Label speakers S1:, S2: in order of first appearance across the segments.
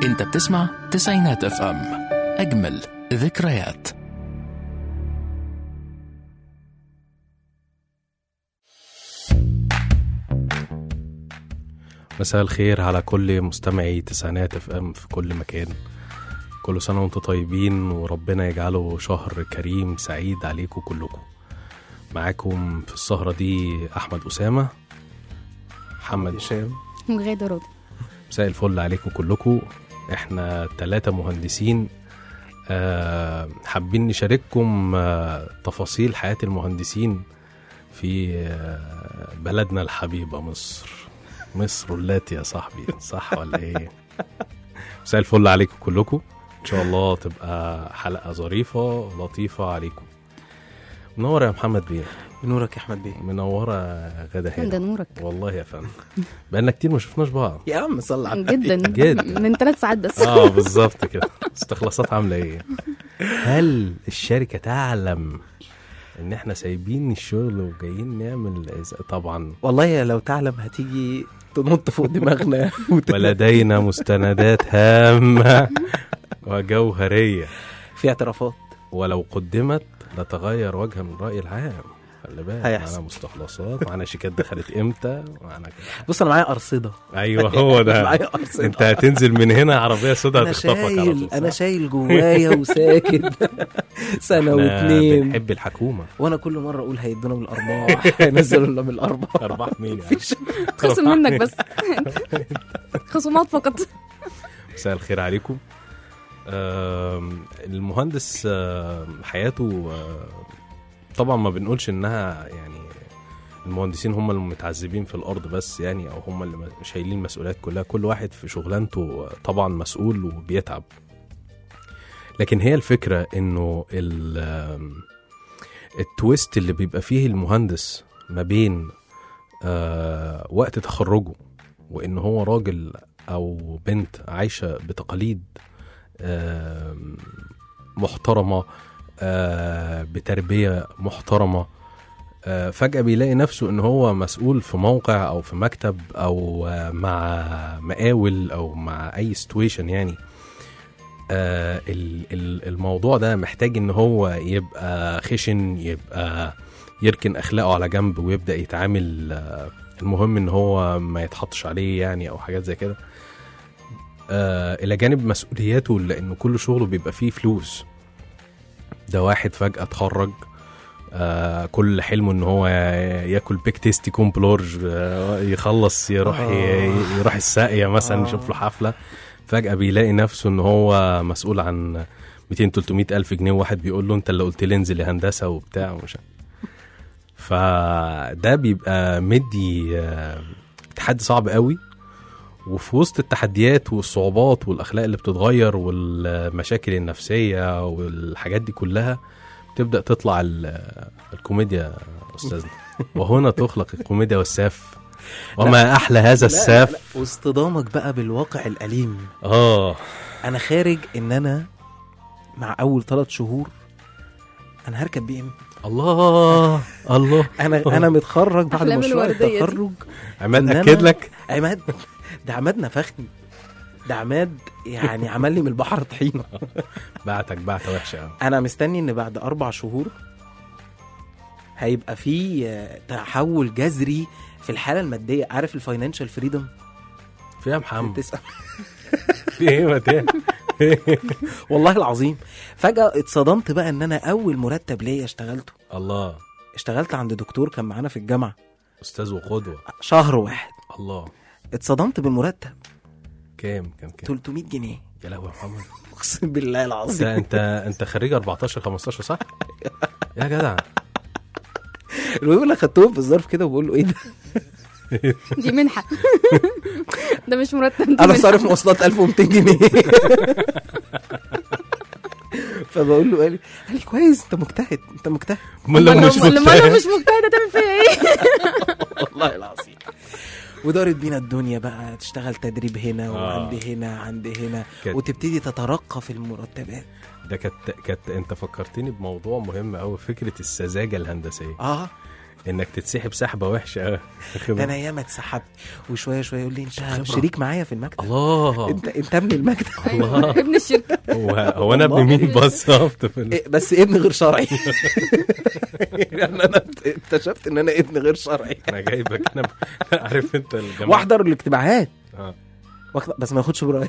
S1: انت بتسمع تسعينات اف ام اجمل ذكريات
S2: مساء الخير على كل مستمعي تسعينات اف ام في كل مكان كل سنة وانتم طيبين وربنا يجعله شهر كريم سعيد عليكم كلكم معاكم في السهرة دي أحمد أسامة محمد هشام
S3: وغادة راضي
S2: مساء الفل عليكم كلكم احنا ثلاثة مهندسين آه، حابين نشارككم آه، تفاصيل حياة المهندسين في آه، بلدنا الحبيبة مصر مصر التي يا صاحبي صح ولا ايه مساء الفل عليكم كلكم ان شاء الله تبقى حلقة ظريفة لطيفة عليكم منورة يا محمد بيه
S4: نورك يا احمد بيه
S2: منورة غدا
S3: ده
S2: هنا
S3: نورك
S2: والله يا فندم بقالنا كتير ما شفناش بعض
S4: يا عم صل على النبي.
S3: جدا
S2: جدا.
S3: من ثلاث ساعات بس
S2: اه بالظبط كده استخلاصات عامله ايه هل الشركه تعلم ان احنا سايبين الشغل وجايين نعمل إز- طبعا
S4: والله يا لو تعلم هتيجي تنط فوق دماغنا وت-
S2: ولدينا مستندات هامه وجوهريه
S4: في اعترافات
S2: ولو قدمت لتغير وجه من الراي العام خلي بالك
S4: هيحصل.
S2: معانا مستخلصات معانا شيكات دخلت امتى معانا كده.
S4: بص انا معايا ارصده
S2: ايوه هو ده
S4: معايا ارصده
S2: انت هتنزل من هنا عربيه سوداء
S4: انا
S2: هتخطفك على
S4: شايل
S2: طول
S4: انا
S2: صح؟
S4: شايل جوايا وساكت سنه
S2: احنا
S4: واتنين
S2: بنحب الحكومه
S4: وانا كل مره اقول هيدونا من الارباح هينزلوا لنا من الارباح
S2: ارباح مين يعني
S3: خصم منك بس خصومات فقط
S2: مساء الخير عليكم آم، المهندس آم، حياته آم، طبعا ما بنقولش انها يعني المهندسين هم المتعذبين في الارض بس يعني او هم اللي شايلين المسؤوليات كلها كل واحد في شغلانته طبعا مسؤول وبيتعب لكن هي الفكره انه ال- آم، التويست اللي بيبقى فيه المهندس ما بين آه، وقت تخرجه وان هو راجل او بنت عايشه بتقاليد آم، محترمه آه، بتربيه محترمه آه، فجاه بيلاقي نفسه ان هو مسؤول في موقع او في مكتب او آه، مع مقاول او مع اي ستويشن يعني آه، ال- ال- الموضوع ده محتاج ان هو يبقى خشن يبقى يركن اخلاقه على جنب ويبدا يتعامل آه، المهم ان هو ما يتحطش عليه يعني او حاجات زي كده آه الى جانب مسؤولياته لانه كل شغله بيبقى فيه فلوس ده واحد فجاه اتخرج آه كل حلمه ان هو ياكل بيك تيستي كومبلورج آه يخلص يروح ي- يروح الساقيه مثلا
S4: آه.
S2: يشوف له حفله فجاه بيلاقي نفسه ان هو مسؤول عن 200 300 الف جنيه وواحد بيقول له انت اللي قلت لي انزل يا هندسه وبتاع ومش عارف. فده بيبقى مدي آه، تحدي صعب قوي وفي وسط التحديات والصعوبات والاخلاق اللي بتتغير والمشاكل النفسيه والحاجات دي كلها تبدا تطلع ال- الكوميديا يا استاذنا وهنا تخلق الكوميديا والساف وما احلى هذا
S4: لا، لا،
S2: الساف
S4: لا. واصطدامك بقى بالواقع الاليم
S2: اه
S4: انا خارج ان انا مع اول ثلاث شهور انا هركب بي ام
S2: الله الله
S4: انا انا متخرج بعد
S3: أحلام
S4: مشروع
S3: الوردية دي.
S4: التخرج
S2: عماد
S4: إن أنا-
S2: اكد لك
S4: عماد ده عماد نفخني ده عماد يعني عمل لي من البحر طحينه
S2: بعتك بعته وحشه قوي
S4: انا مستني ان بعد اربع شهور هيبقى في آه، تحول جذري في الحاله الماديه عارف الفاينانشال فريدم
S2: فيها محمد في ايه ما تاني
S4: والله العظيم فجاه اتصدمت بقى ان انا اول مرتب ليا اشتغلته
S2: الله
S4: اشتغلت عند دكتور كان معانا في الجامعه
S2: استاذ وقدوه
S4: شهر واحد
S2: الله
S4: اتصدمت بالمرتب
S2: كام كام كام
S4: 300 جنيه
S2: يا لهوي يا محمد
S4: اقسم بالله
S2: انت
S4: العظيم
S2: انت انت خريج 14 15 صح؟ يا جدع
S4: المهم انا خدتهم في الظرف كده وبقول له ايه ده
S3: دي منحه ده مش مرتب دي
S4: انا
S3: منحة.
S4: صارف مواصلات 1200 جنيه فبقول له قال لي قال لي كويس انت مجتهد انت مجتهد
S2: امال لو
S3: أمال
S2: مش
S3: لو- لما انا
S2: مجتهد
S3: مش مجتهده تعمل فيا ايه
S4: والله العظيم ودارت بينا الدنيا بقى تشتغل تدريب هنا وعند هنا عند هنا
S2: كده.
S4: وتبتدي تترقى في المرتبات
S2: ده كانت كانت انت فكرتني بموضوع مهم قوي فكره السذاجه الهندسيه
S4: اه
S2: انك تتسحب سحبه وحشه أوي. واخد
S4: ده انا ياما اتسحبت وشويه شويه يقول لي انت
S2: خبرة.
S4: شريك معايا في المكتب
S2: الله
S4: انت انت ابن المكتب
S3: أيوة. ابن الشركه
S2: هو هو انا ابن
S4: والله.
S2: مين بالظبط في ال-
S4: إيه، بس ابن غير شرعي يعني انا اكتشفت ان انا ابن غير شرعي
S2: انا جايبك انا ب- عارف انت الجماعه
S4: واحضر الاجتماعات
S2: آه.
S4: واخد- بس ما ياخدش برايي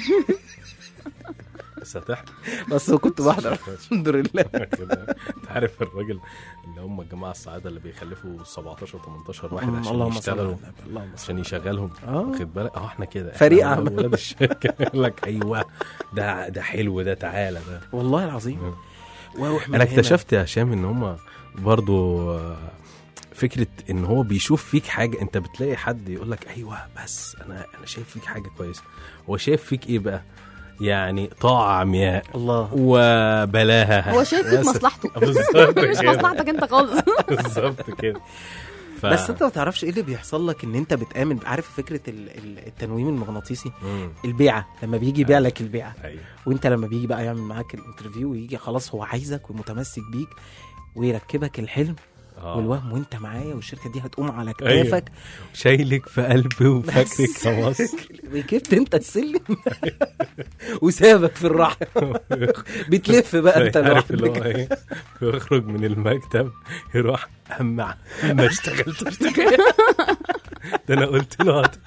S2: بس هتحضر
S4: بس كنت بحضر الحمد لله
S2: كده. انت عارف الراجل اللي هم الجماعه الصعايده اللي بيخلفوا 17 18 واحد عشان
S4: اللهم صل
S2: يشتغلوا
S4: على النبي، اللهم صل
S2: عشان يشغلهم
S4: آه.
S2: واخد بالك اه احنا كده إحنا
S4: فريق
S2: ولاد-
S4: عمل.
S2: ولاد الشركه يقول لك ايوه ده ده حلو ده تعالى ده
S4: والله العظيم
S2: مم.
S4: واروح من
S2: انا
S4: هنا.
S2: اكتشفت يا هشام ان هم برضو آه، فكره ان هو بيشوف فيك حاجه انت بتلاقي حد يقول لك ايوه بس انا انا شايف فيك حاجه كويسه هو شايف فيك ايه بقى يعني طاعه عمياء
S4: الله
S2: وبلاهه
S3: هو شايف فيك
S2: بس-
S3: مصلحته
S2: بالظبط
S3: مش
S2: كده.
S3: مصلحتك انت خالص
S2: بالظبط كده ف...
S4: بس انت ما تعرفش ايه اللي بيحصل لك ان انت بتامن عارف فكره ال- ال- التنويم المغناطيسي
S2: مم.
S4: البيعه لما بيجي يبيع لك البيعه
S2: ايوه
S4: وانت لما بيجي بقى يعمل معاك الانترفيو ويجي خلاص هو عايزك ومتمسك بيك ويركبك الحلم
S2: آه.
S4: والوهم وانت معايا والشركه دي هتقوم على
S2: أيوة.
S4: كتافك
S2: شايلك في قلبي وفاكرك
S4: بس.
S2: كمصر
S4: ركبت انت السلم وسابك في الراحه بتلف بقى انت
S2: عارف اللي هو
S4: لوحدك
S2: ايه بيخرج من المكتب يروح اما ما اشتغلت ده انا قلت له هات.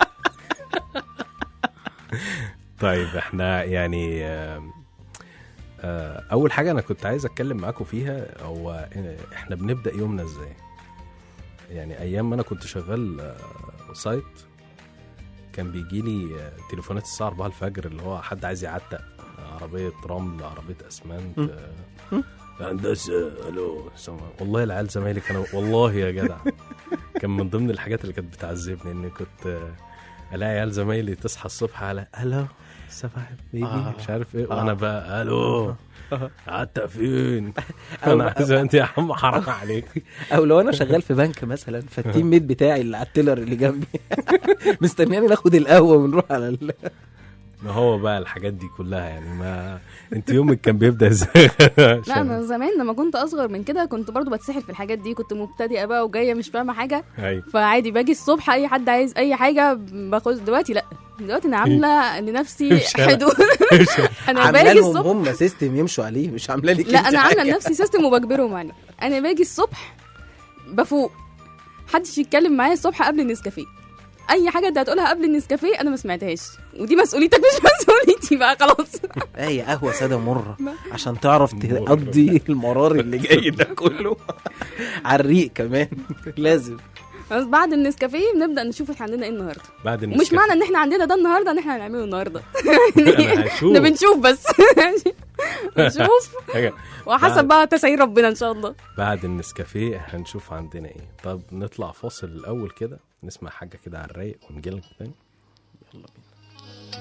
S2: طيب احنا يعني آم، آه، اول حاجه انا كنت عايز اتكلم معاكم فيها هو آه، احنا بنبدا يومنا ازاي يعني ايام ما انا كنت شغال آه، سايت كان بيجي لي آه، تليفونات الساعه 4 الفجر اللي هو حد عايز يعتق عربيه رمل عربيه اسمنت
S4: م.
S2: آه، هندسه الو سلام. والله العيال زمايلي كانوا والله يا جدع كان من ضمن الحاجات اللي كانت بتعذبني اني كنت آه، الاقي عيال زمايلي تصحى الصبح على الو صباح بيبي
S4: آه.
S2: مش عارف ايه
S4: آه.
S2: وانا بقى الو
S4: آه.
S2: قعدت فين
S4: أو-
S2: انا عايز انت يا عم حرام عليك
S4: او لو انا شغال في بنك مثلا فالتيم ميت بتاعي اللي على التيلر اللي جنبي مستنياني ناخد القهوه ونروح على ال...
S2: ما هو بقى الحاجات دي كلها يعني ما انت يومك كان بيبدا ازاي
S3: لا
S2: عشان-
S3: انا زمان لما كنت اصغر من كده كنت برضو بتسحل في الحاجات دي كنت مبتدئه بقى وجايه مش فاهمه حاجه
S2: ايوه
S3: فعادي باجي الصبح اي حد عايز اي حاجه باخد دلوقتي لا دلوقتي انا عامله لنفسي
S2: مش أنا.
S3: حدود انا
S4: عامله
S3: باجي
S4: لهم
S3: الصبح
S4: هم سيستم يمشوا عليه مش عامله لك
S3: لا
S4: انت
S3: انا عامله
S4: حاجة.
S3: لنفسي سيستم وبجبرهم عليه انا باجي الصبح بفوق محدش يتكلم معايا الصبح قبل النسكافيه اي حاجه انت هتقولها قبل النسكافيه انا ما سمعتهاش ودي مسؤوليتك مش مسؤوليتي بقى خلاص
S4: هي قهوه ساده مره عشان تعرف
S2: مرة.
S4: تقضي المرار اللي جاي ده كله على الريق كمان لازم
S3: بس بعد النسكافيه بنبدا نشوف احنا عندنا ايه النهارده
S2: بعد
S3: ومش
S2: النسكافيه.
S3: معنى ان احنا عندنا ده النهارده ان احنا هنعمله النهارده
S2: انا هشوف
S3: احنا بنشوف بس بنشوف
S2: حاجة.
S3: وحسب بقى تسعير ربنا ان شاء الله
S2: بعد النسكافيه هنشوف عندنا ايه طب نطلع فاصل الاول كده نسمع حاجه كده على الرايق ونجيلك تاني
S4: يلا بينا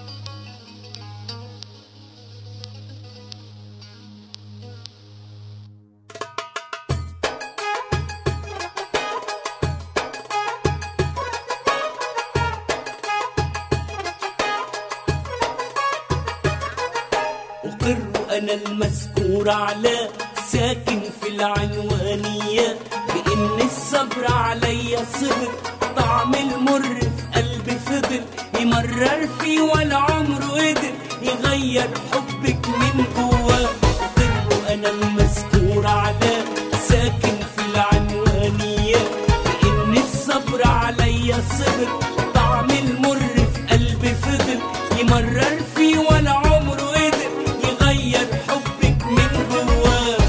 S5: أقر أنا المذكور على ساكن في العنوانية بإن الصبر عليا صبر طعم المر في قلبي فضل يمرر فيه ولا عمره قدر يغير حبك من جواه أقر أنا المذكور على ساكن في العنوانية بإن الصبر عليا صبر طعم المر في قلبي فضل يمرر فيه ولا عمره قدر يغير حبك من جواه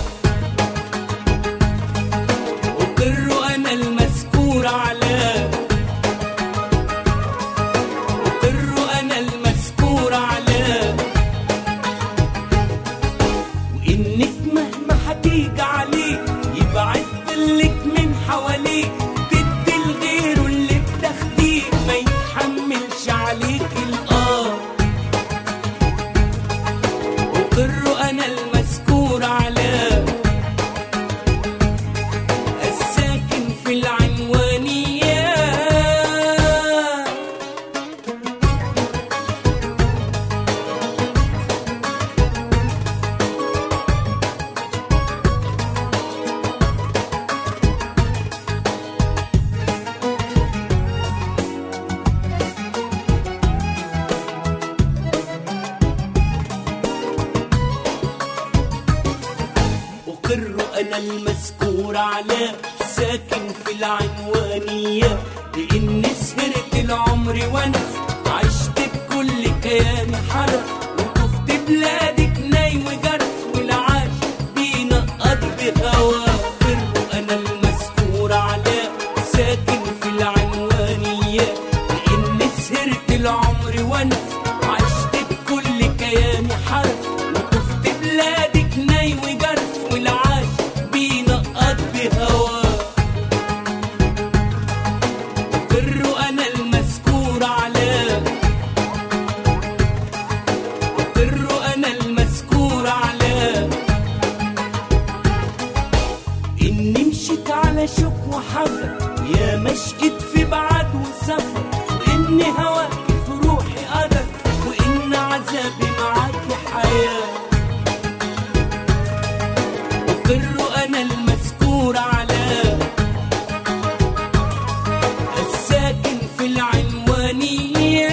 S5: أقر أنا المذكور على أقر أنا المذكور على وإنك مهما هتيجي عليه يبعد ظلك من حواليه تدي لغيره اللي بتاخديه ما يتحملش عليك الآه المذكور على ساكن في العنوانية لإني سهرت العمر وأنا عشت بكل كياني حرف وطفت بلادك ناي وجرف والعاش بينقض بهوا فر أنا المذكور على ساكن في العنوانية لإني سهرت العمر وأنا عشت بكل كياني حرف وطفت بلادك ناي وجرف والعاش بينقض بهوا قر أنا المذكور على قر أنا المذكور على إني مشيت على شوك وحذر يا مشقت في بعد وسفر وإني هواك في روحي قدر وإن عذابي معاك حياة وقر أنا المذكور على الساكن في العنوانية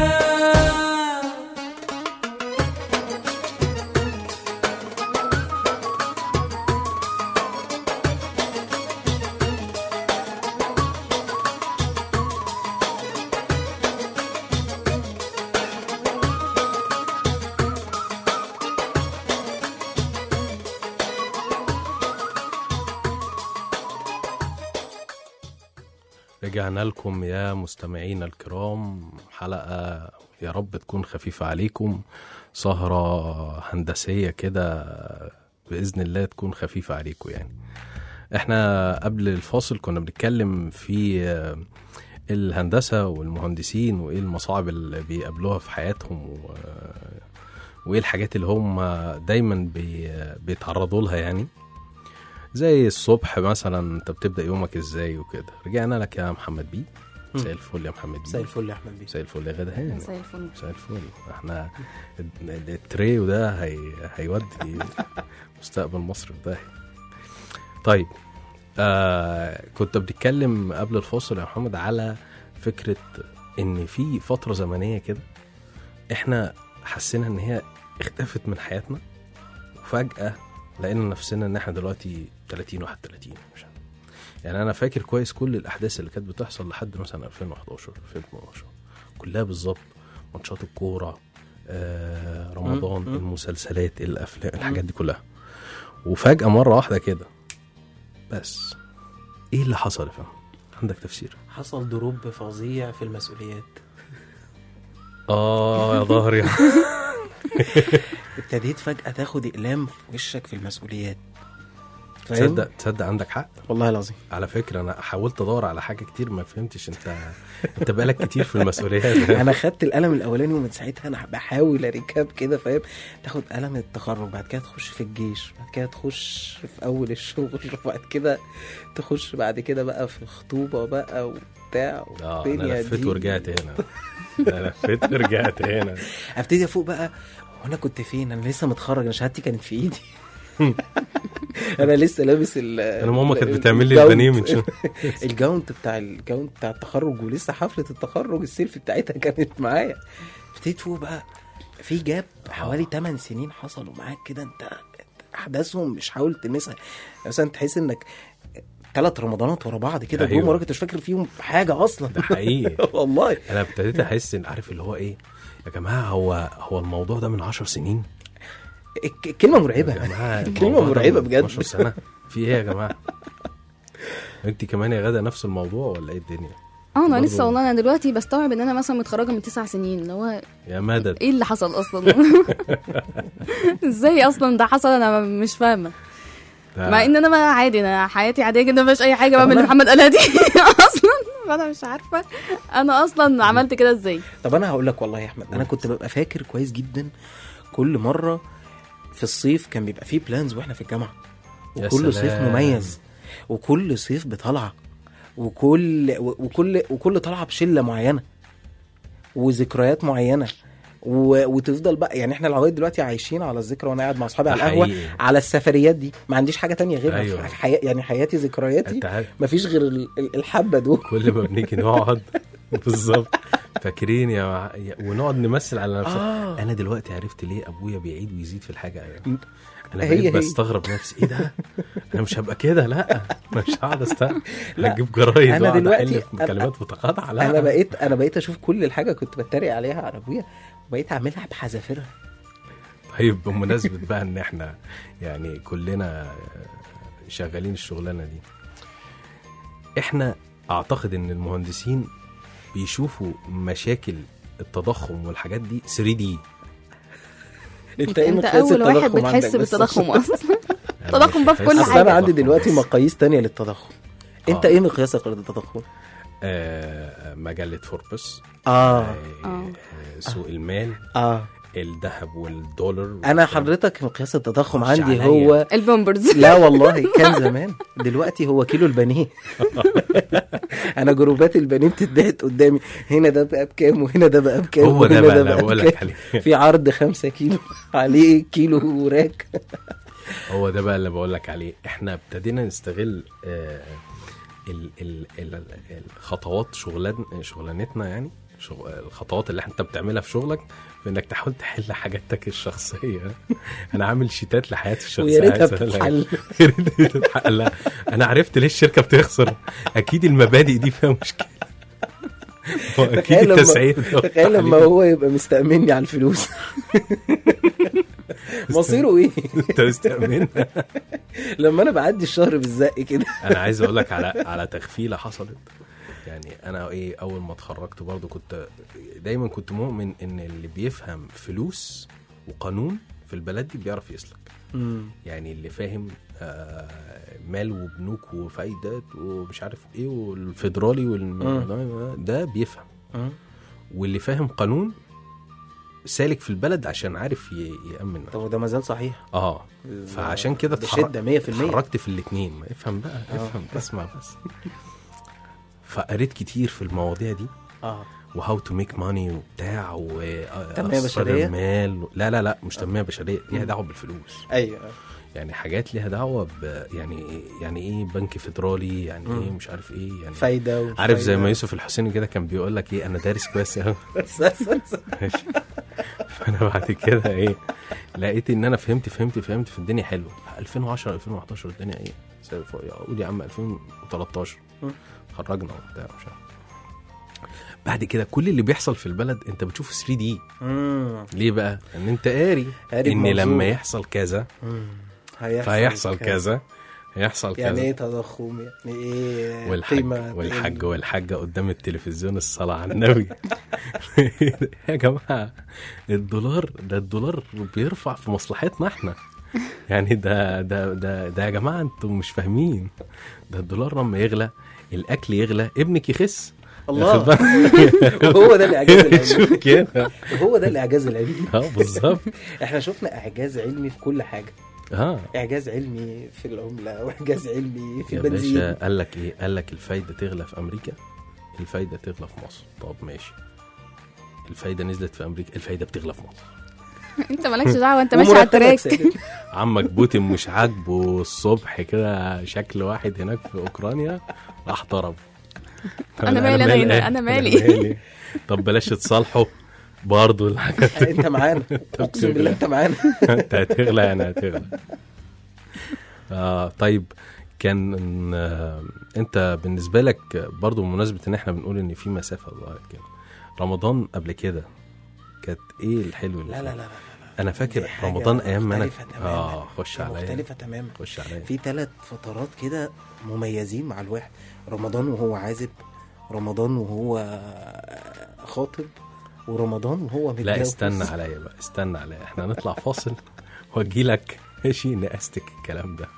S2: رجعنا لكم يا مستمعينا الكرام حلقة يا رب تكون خفيفة عليكم سهرة هندسية كده بإذن الله تكون خفيفة عليكم يعني احنا قبل الفاصل كنا بنتكلم في آه، الهندسة والمهندسين وإيه المصاعب اللي بيقابلوها في حياتهم و... وإيه الحاجات اللي هم دايما بي... بيتعرضوا لها يعني زي الصبح مثلا انت بتبدا يومك ازاي وكده رجعنا لك يا محمد بي مساء الفل يا محمد بي
S4: مساء الفل يا احمد بيه
S2: مساء الفل يا غدا هاني
S3: مساء الفل
S2: مساء الفل احنا ال- التريو ده هي... هيودي مستقبل مصر في داهيه طيب آه كنت بنتكلم قبل الفاصل يا محمد على فكره ان في فتره زمنيه كده احنا حسينا ان هي اختفت من حياتنا وفجاه لقينا نفسنا ان احنا دلوقتي 30 31 مش عارف يعني انا فاكر كويس كل الاحداث اللي كانت بتحصل لحد مثلا 2011 2012 كلها بالظبط ماتشات الكوره آه رمضان
S4: مم.
S2: المسلسلات الافلام الحاجات دي كلها وفجاه مره واحده كده بس ايه اللي حصل يا فندم عندك تفسير
S4: حصل دروب فظيع في المسؤوليات
S2: اه يا ظهري
S4: ابتديت فجأة تاخد اقلام في وشك في المسؤوليات فاهم؟
S2: تصدق تصدق عندك حق
S4: والله العظيم
S2: على فكره انا حاولت ادور على حاجه كتير ما فهمتش انت انت بقالك كتير في المسؤوليات
S4: انا خدت القلم الاولاني ومن ساعتها انا بحاول اركب كده فاهم تاخد قلم التخرج بعد كده تخش في الجيش بعد كده تخش في اول الشغل وبعد كده تخش بعد كده بقى في خطوبه بقى وبتاع
S2: اه انا
S4: والدنيا
S2: لفيت
S4: دي.
S2: ورجعت هنا انا لفيت ورجعت هنا
S4: ابتدي افوق بقى وانا كنت فين انا لسه متخرج انا شهادتي كانت في ايدي انا لسه لابس ال
S2: انا ماما كانت بتعمل لي
S4: الجاونت.
S2: البانيه من شو
S4: الجاونت بتاع الجاونت بتاع التخرج ولسه حفله التخرج السيلفي بتاعتها كانت معايا ابتديت فوق بقى في جاب حوالي 8 سنين حصلوا معاك كده انت احداثهم مش حاول تلمسها مثلا تحس انك ثلاث رمضانات ورا بعض كده
S2: أيوة.
S4: جم وراك انت مش فاكر فيهم حاجه اصلا
S2: ده حقيقي
S4: والله
S2: انا ابتديت احس ان عارف اللي هو ايه يا جماعه هو هو الموضوع ده من 10 سنين
S4: الك- الكلمه
S2: يا
S4: مرعبه
S2: جماعه
S4: كلمه
S2: الموضوع ده
S4: مرعبه
S2: من
S4: بجد
S2: 12 سنه في ايه يا جماعه انت كمان يا غدا نفس الموضوع ولا ايه الدنيا
S3: اه انا
S2: برضه-
S3: لسه والله انا دلوقتي بستوعب ان انا مثلا متخرجه من تسع سنين اللي هو
S2: يا مدد
S3: ايه اللي حصل اصلا ازاي اصلا ده حصل انا مش فاهمه
S2: ده-
S3: مع ان انا بقى عادي انا حياتي عاديه جدا مفيش اي حاجه بعمل اللي محمد قالها دي اصلا فانا مش عارفه انا اصلا عملت كده ازاي
S4: طب انا هقول لك والله يا احمد انا كنت ببقى فاكر كويس جدا كل مره في الصيف كان بيبقى فيه بلانز واحنا في الجامعه
S2: يا
S4: وكل صيف
S2: سلام.
S4: مميز وكل صيف بطلعه وكل وكل وكل طلعه بشله معينه وذكريات معينه و... وتفضل بقى يعني احنا لغايه دلوقتي عايشين على الذكرى وانا قاعد مع اصحابي
S2: ده
S4: على القهوه
S2: حقيقي.
S4: على السفريات دي ما عنديش حاجه تانية غيرها
S2: أيوة.
S4: في حي... يعني حياتي ذكرياتي
S2: انت عارف
S4: مفيش غير ال- ال- الحبه دول
S2: كل ما بنيجي نقعد بالظبط فاكرين يا, مع... يا ونقعد نمثل على نفسنا
S4: آه.
S2: انا دلوقتي عرفت ليه ابويا بيعيد ويزيد في الحاجه انا
S4: هي
S2: بقيت
S4: هي.
S2: بستغرب نفسي ايه ده انا مش هبقى كده لا انا مش هقعد استنى هجيب جرايد
S4: أنا
S2: واقعد
S4: دلوقتي-
S2: احل في كلمات متقاطعه لا
S4: انا بقيت انا بقيت اشوف كل الحاجه كنت بتريق عليها على ابويا وبقيت اعملها بحذافيرها
S2: طيب بمناسبة بقى ان احنا يعني كلنا شغالين الشغلانة دي احنا اعتقد ان المهندسين بيشوفوا مشاكل التضخم والحاجات دي 3 دي
S3: انت,
S4: ايه
S3: انت
S4: مقياس
S3: اول واحد
S4: التضخم
S3: بتحس
S4: عندك بس؟
S3: بالتضخم اصلا التضخم بقى في كل
S4: اصل
S3: حاجة.
S4: انا عندي دلوقتي مقاييس تانية للتضخم انت
S2: آه.
S4: ايه مقياسك للتضخم
S2: آه مجلة فوربس
S4: اه
S2: آه آه سوق المال
S4: اه
S2: الذهب والدولار
S4: انا حضرتك مقياس التضخم
S2: خش
S4: عندي
S2: عليا.
S4: هو
S3: البومبرز
S4: لا والله كان زمان دلوقتي هو كيلو البانيه انا جروبات البانيه بتتبعت قدامي هنا ده بقى بكام وهنا ده بقى بكام
S2: هو ده
S4: وهنا
S2: بقى اللي
S4: بقى
S2: بقول لك
S4: بكام.
S2: عليه
S4: في عرض خمسة كيلو عليه كيلو وراك
S2: هو ده بقى اللي بقول لك عليه احنا ابتدينا نستغل آه ال ال ال الخطوات شغلان شغلانتنا يعني شغ... الخطوات اللي انت بتعملها في شغلك في انك تحاول تحل حاجاتك الشخصيه انا عامل شيتات لحياتي الشخصيه
S4: ويا ريتها
S2: عايز أقول لك.
S4: بتتحل.
S2: يا ريتها بتتحل لا، انا عرفت ليه الشركه بتخسر اكيد المبادئ دي فيها مشكله هو اكيد
S4: تخيل لما
S2: التسعير ده
S4: تخيل لما هو يبقى مستأمني على الفلوس مصيره ايه
S2: انت مستأمن
S4: لما انا بعدي الشهر بالزق كده
S2: انا عايز اقول لك على على تغفيله حصلت يعني انا ايه اول ما اتخرجت برضو كنت دايما كنت مؤمن ان اللي بيفهم فلوس وقانون في البلد دي بيعرف يسلك يعني اللي فاهم آه، مال وبنوك وفايدات ومش عارف ايه والفيدرالي والم... ده بيفهم واللي فاهم قانون سالك في البلد عشان عارف ي- يأمن
S4: طب وده ما زال صحيح
S2: اه فعشان كده
S4: بشدة 100%
S2: اتحركت في الاثنين ما افهم بقى افهم اسمع بس فقريت كتير في المواضيع دي
S4: اه
S2: وهاو تو ميك ماني وبتاع
S4: تنمية
S2: وأسرار
S4: بشرية؟
S2: المال لا لا لا مش تنميه بشريه ليها دعوه بالفلوس
S4: ايوه
S2: يعني حاجات ليها دعوه ب يعني يعني ايه بنك فيدرالي يعني ايه مش عارف ايه يعني
S4: فايده
S2: عارف زي ما
S4: وفايدة.
S2: يوسف الحسيني كده كان بيقول لك ايه انا دارس كويس قوي
S4: بس- بس- بس.
S2: ماشي فانا بعد كده ايه لقيت ان انا فهمت فهمت فهمت في الدنيا حلوه 2010 2011 الدنيا ايه زي الفل. قول يا عم 2013 خرجنا وبتاع مش عارف بعد كده كل اللي بيحصل في البلد انت بتشوفه 3 دي
S4: مم.
S2: ليه بقى ان انت قاري
S4: قاري
S2: ان
S4: بمنظور.
S2: لما يحصل كذا
S4: هيحصل
S2: فهيحصل كذا هيحصل
S4: يعني
S2: كذا
S4: ايه تضخم يعني ايه
S2: والحاج
S4: قيمة
S2: والحاج
S4: تقل؟
S2: والحاجة قدام التلفزيون الصلاة على النبي يا جماعة الدولار ده الدولار بيرفع في مصلحتنا احنا يعني ده ده ده ده يا جماعة انتم مش فاهمين ده الدولار لما يغلى الأكل يغلى ابنك يخس
S4: الله.
S2: واخد بالك؟
S4: وهو ده الاعجاز العلمي
S2: شوف كده
S4: وهو ده الاعجاز العلمي
S2: اه بالظبط
S4: احنا شفنا اعجاز علمي في كل حاجه
S2: اه
S4: اعجاز علمي في العمله واعجاز علمي في
S2: يا
S4: البنزين
S2: باشا قال لك ايه قال لك الفايده تغلى في امريكا الفايده تغلى في مصر طب ماشي الفايده نزلت في امريكا الفايده بتغلى في مصر
S3: انت مالكش دعوه انت ماشي على
S4: ومرتبك
S3: التراك
S4: ثابت.
S2: عمك بوتين مش عاجبه الصبح كده شكل واحد هناك في اوكرانيا راح ضرب طب
S3: أنا مالي أنا هنا، أنا مالي.
S2: طب بلاش تصالحوا برضه الحاجات
S4: انت معانا اقسم بالله انت معانا
S2: انت هتغلى يعني هتغلى آه طيب كان آه انت بالنسبه لك برضو بمناسبه ان احنا بنقول ان في مسافه ظهرت كده رمضان قبل كده كانت ايه الحلو اللي
S4: لا
S2: فيه؟
S4: لا لا لا
S2: انا فاكر
S4: دي حاجة
S2: رمضان ايام ما انا
S4: مختلفة تماماً.
S2: اه خش
S4: دي
S2: عليا
S4: مختلفه تماما
S2: خش عليا
S4: في ثلاث فترات كده مميزين مع الواحد رمضان وهو عازب رمضان وهو خاطب ورمضان وهو متجوز
S2: لا استنى عليا بقى استنى عليا احنا هنطلع فاصل واجي لك ماشي نأستك الكلام ده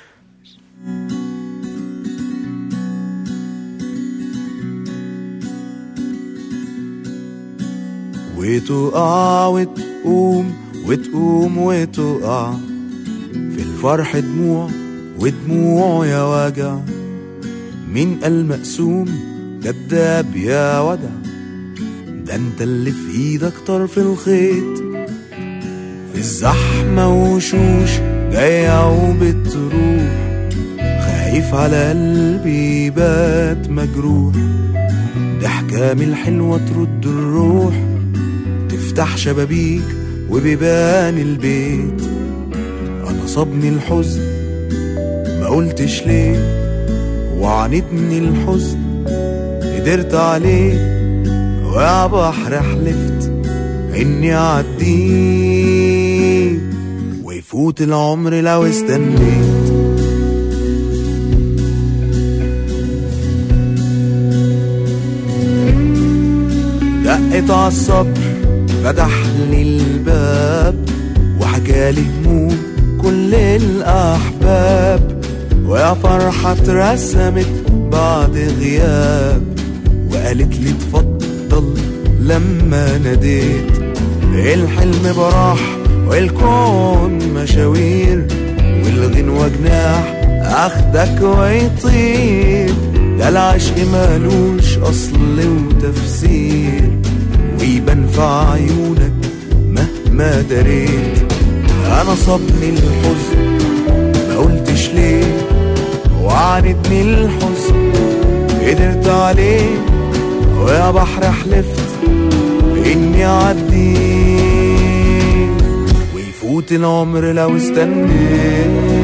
S6: وتقع وتقوم وتقوم وتقع في الفرح دموع ودموع يا وجع مين قال مقسوم كداب يا ودع ده انت اللي في ايدك طرف الخيط في الزحمة وشوش جاية وبتروح خايف على قلبي بات مجروح ضحكة الحلوة ترد الروح تفتح شبابيك وبيبان البيت أنا صابني الحزن ما قلتش ليه وعانتني الحزن قدرت عليه ويا بحر حلفت اني اعديه ويفوت العمر لو استنيت دقت عالصبر فتح لي الباب وحكالي هموم كل الأحباب ويا فرحة اترسمت بعد غياب وقالت لي اتفضل لما ناديت الحلم براح والكون مشاوير والغنوة جناح اخدك ويطير ده العشق مالوش اصل وتفسير ويبان في عيونك مهما دريت انا صابني الحزن ما قلتش ليه وعانتني الحزن قدرت عليه ويا بحر حلفت اني اعديه ويفوت العمر لو استنيت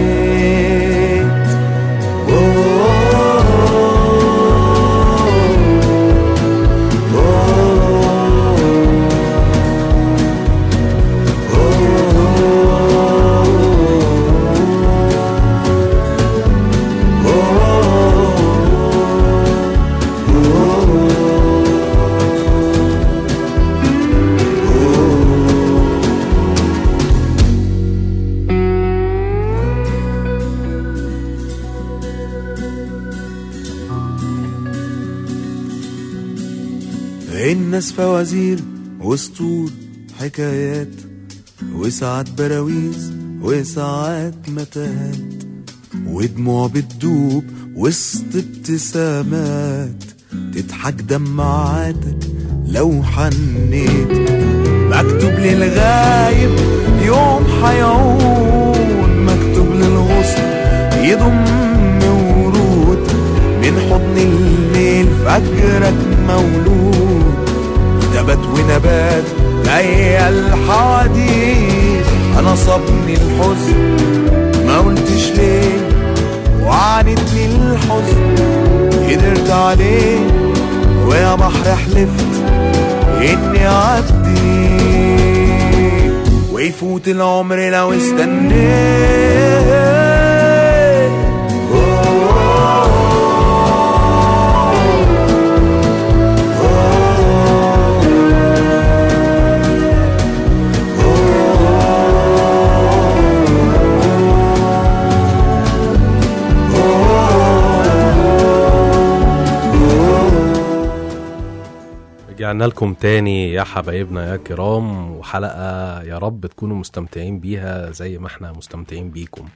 S6: الناس فوازير وسطور حكايات وساعات براويز وساعات متاهات ودموع بتدوب وسط ابتسامات تضحك دمعاتك لو حنيت مكتوب للغايب يوم حيعود مكتوب للغصن يضم ورود من حضن الليل فجرك مولود نبات ونبات جاية الحواديت انا صابني الحزن ما قلتش ليه وعانتني الحزن قدرت عليه ويا بحر حلفت اني اعدي ويفوت العمر لو استنيت
S2: رجعنا لكم تاني يا حبايبنا يا كرام وحلقة يا رب تكونوا مستمتعين بيها زي ما احنا مستمتعين بيكم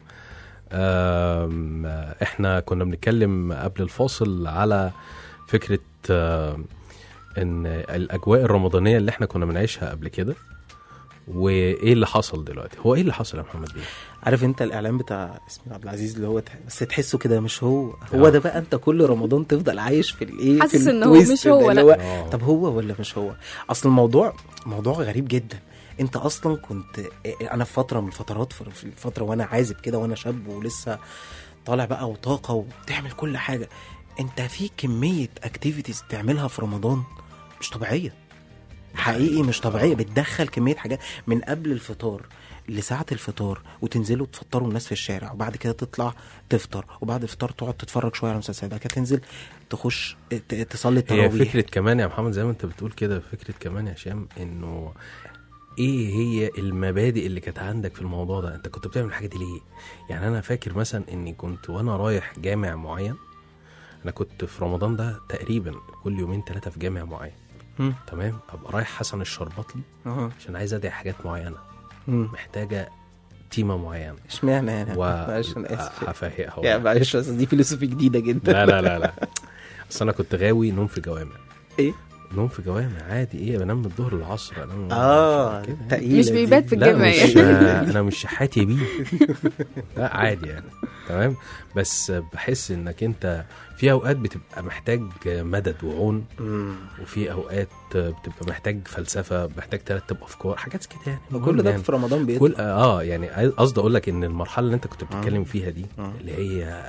S2: آم، احنا كنا بنتكلم قبل الفاصل على فكرة آم، ان الاجواء الرمضانية اللي احنا كنا بنعيشها قبل كده وايه اللي حصل دلوقتي هو ايه اللي حصل يا محمد بيه
S4: عارف انت الاعلان بتاع اسمه عبد العزيز اللي هو تح- بس تحسه كده مش هو هو
S2: آه.
S4: ده بقى انت كل رمضان تفضل عايش في الايه
S3: حاسس
S4: في
S3: إن هو
S4: التويست
S3: مش هو،
S4: ده اللي
S3: لا.
S2: آه.
S4: طب هو ولا مش هو اصل الموضوع موضوع غريب جدا انت اصلا كنت انا في فتره من الفترات في في الفتره وانا عازب كده وانا شاب ولسه طالع بقى وطاقه وبتعمل كل حاجه انت في كميه اكتيفيتيز بتعملها في رمضان مش طبيعيه حقيقي مش طبيعيه بتدخل كميه حاجات من قبل الفطار لساعة الفطار وتنزلوا تفطروا الناس في الشارع وبعد كده تطلع تفطر وبعد الفطار تقعد تتفرج شويه على مسلسلات بعد كده تنزل تخش ت- تصلي
S2: هي
S4: التراويح
S2: فكرة كمان يا محمد زي ما انت بتقول كده فكرة كمان يا هشام انه ايه هي المبادئ اللي كانت عندك في الموضوع ده انت كنت بتعمل الحاجة دي ليه يعني انا فاكر مثلا اني كنت وانا رايح جامع معين انا كنت في رمضان ده تقريبا كل يومين ثلاثة في جامع معين
S4: مم.
S2: تمام ابقى رايح حسن الشربطلي
S4: اه
S2: عشان عايز ادعي حاجات معينة
S4: مم.
S2: محتاجة تيمة معينة
S4: اشمعنى يعني
S2: و
S4: معلش انا اسف
S2: هفهمها
S4: يعني معلش بس دي فلسفه جديده جدا
S2: لا لا لا لا اصل انا كنت غاوي نوم في جوامع
S4: ايه
S2: نوم في جوامع عادي ايه بنام الظهر العصر انام
S4: اه
S2: كده يعني.
S4: تقيلة
S3: مش
S4: دي.
S3: بيبات في
S2: لا
S3: الجامع
S2: مش
S3: يعني
S2: انا مش شحاتي بيه لا عادي يعني تمام بس بحس انك انت في اوقات بتبقى محتاج مدد وعون
S4: مم.
S2: وفي اوقات بتبقى محتاج فلسفه محتاج ترتب افكار حاجات كده يعني
S4: وكل ده
S2: يعني
S4: في رمضان بيطلع
S2: كل اه يعني عايز- قصدي اقول لك ان المرحله اللي انت كنت بتتكلم فيها دي
S4: آه.
S2: اللي هي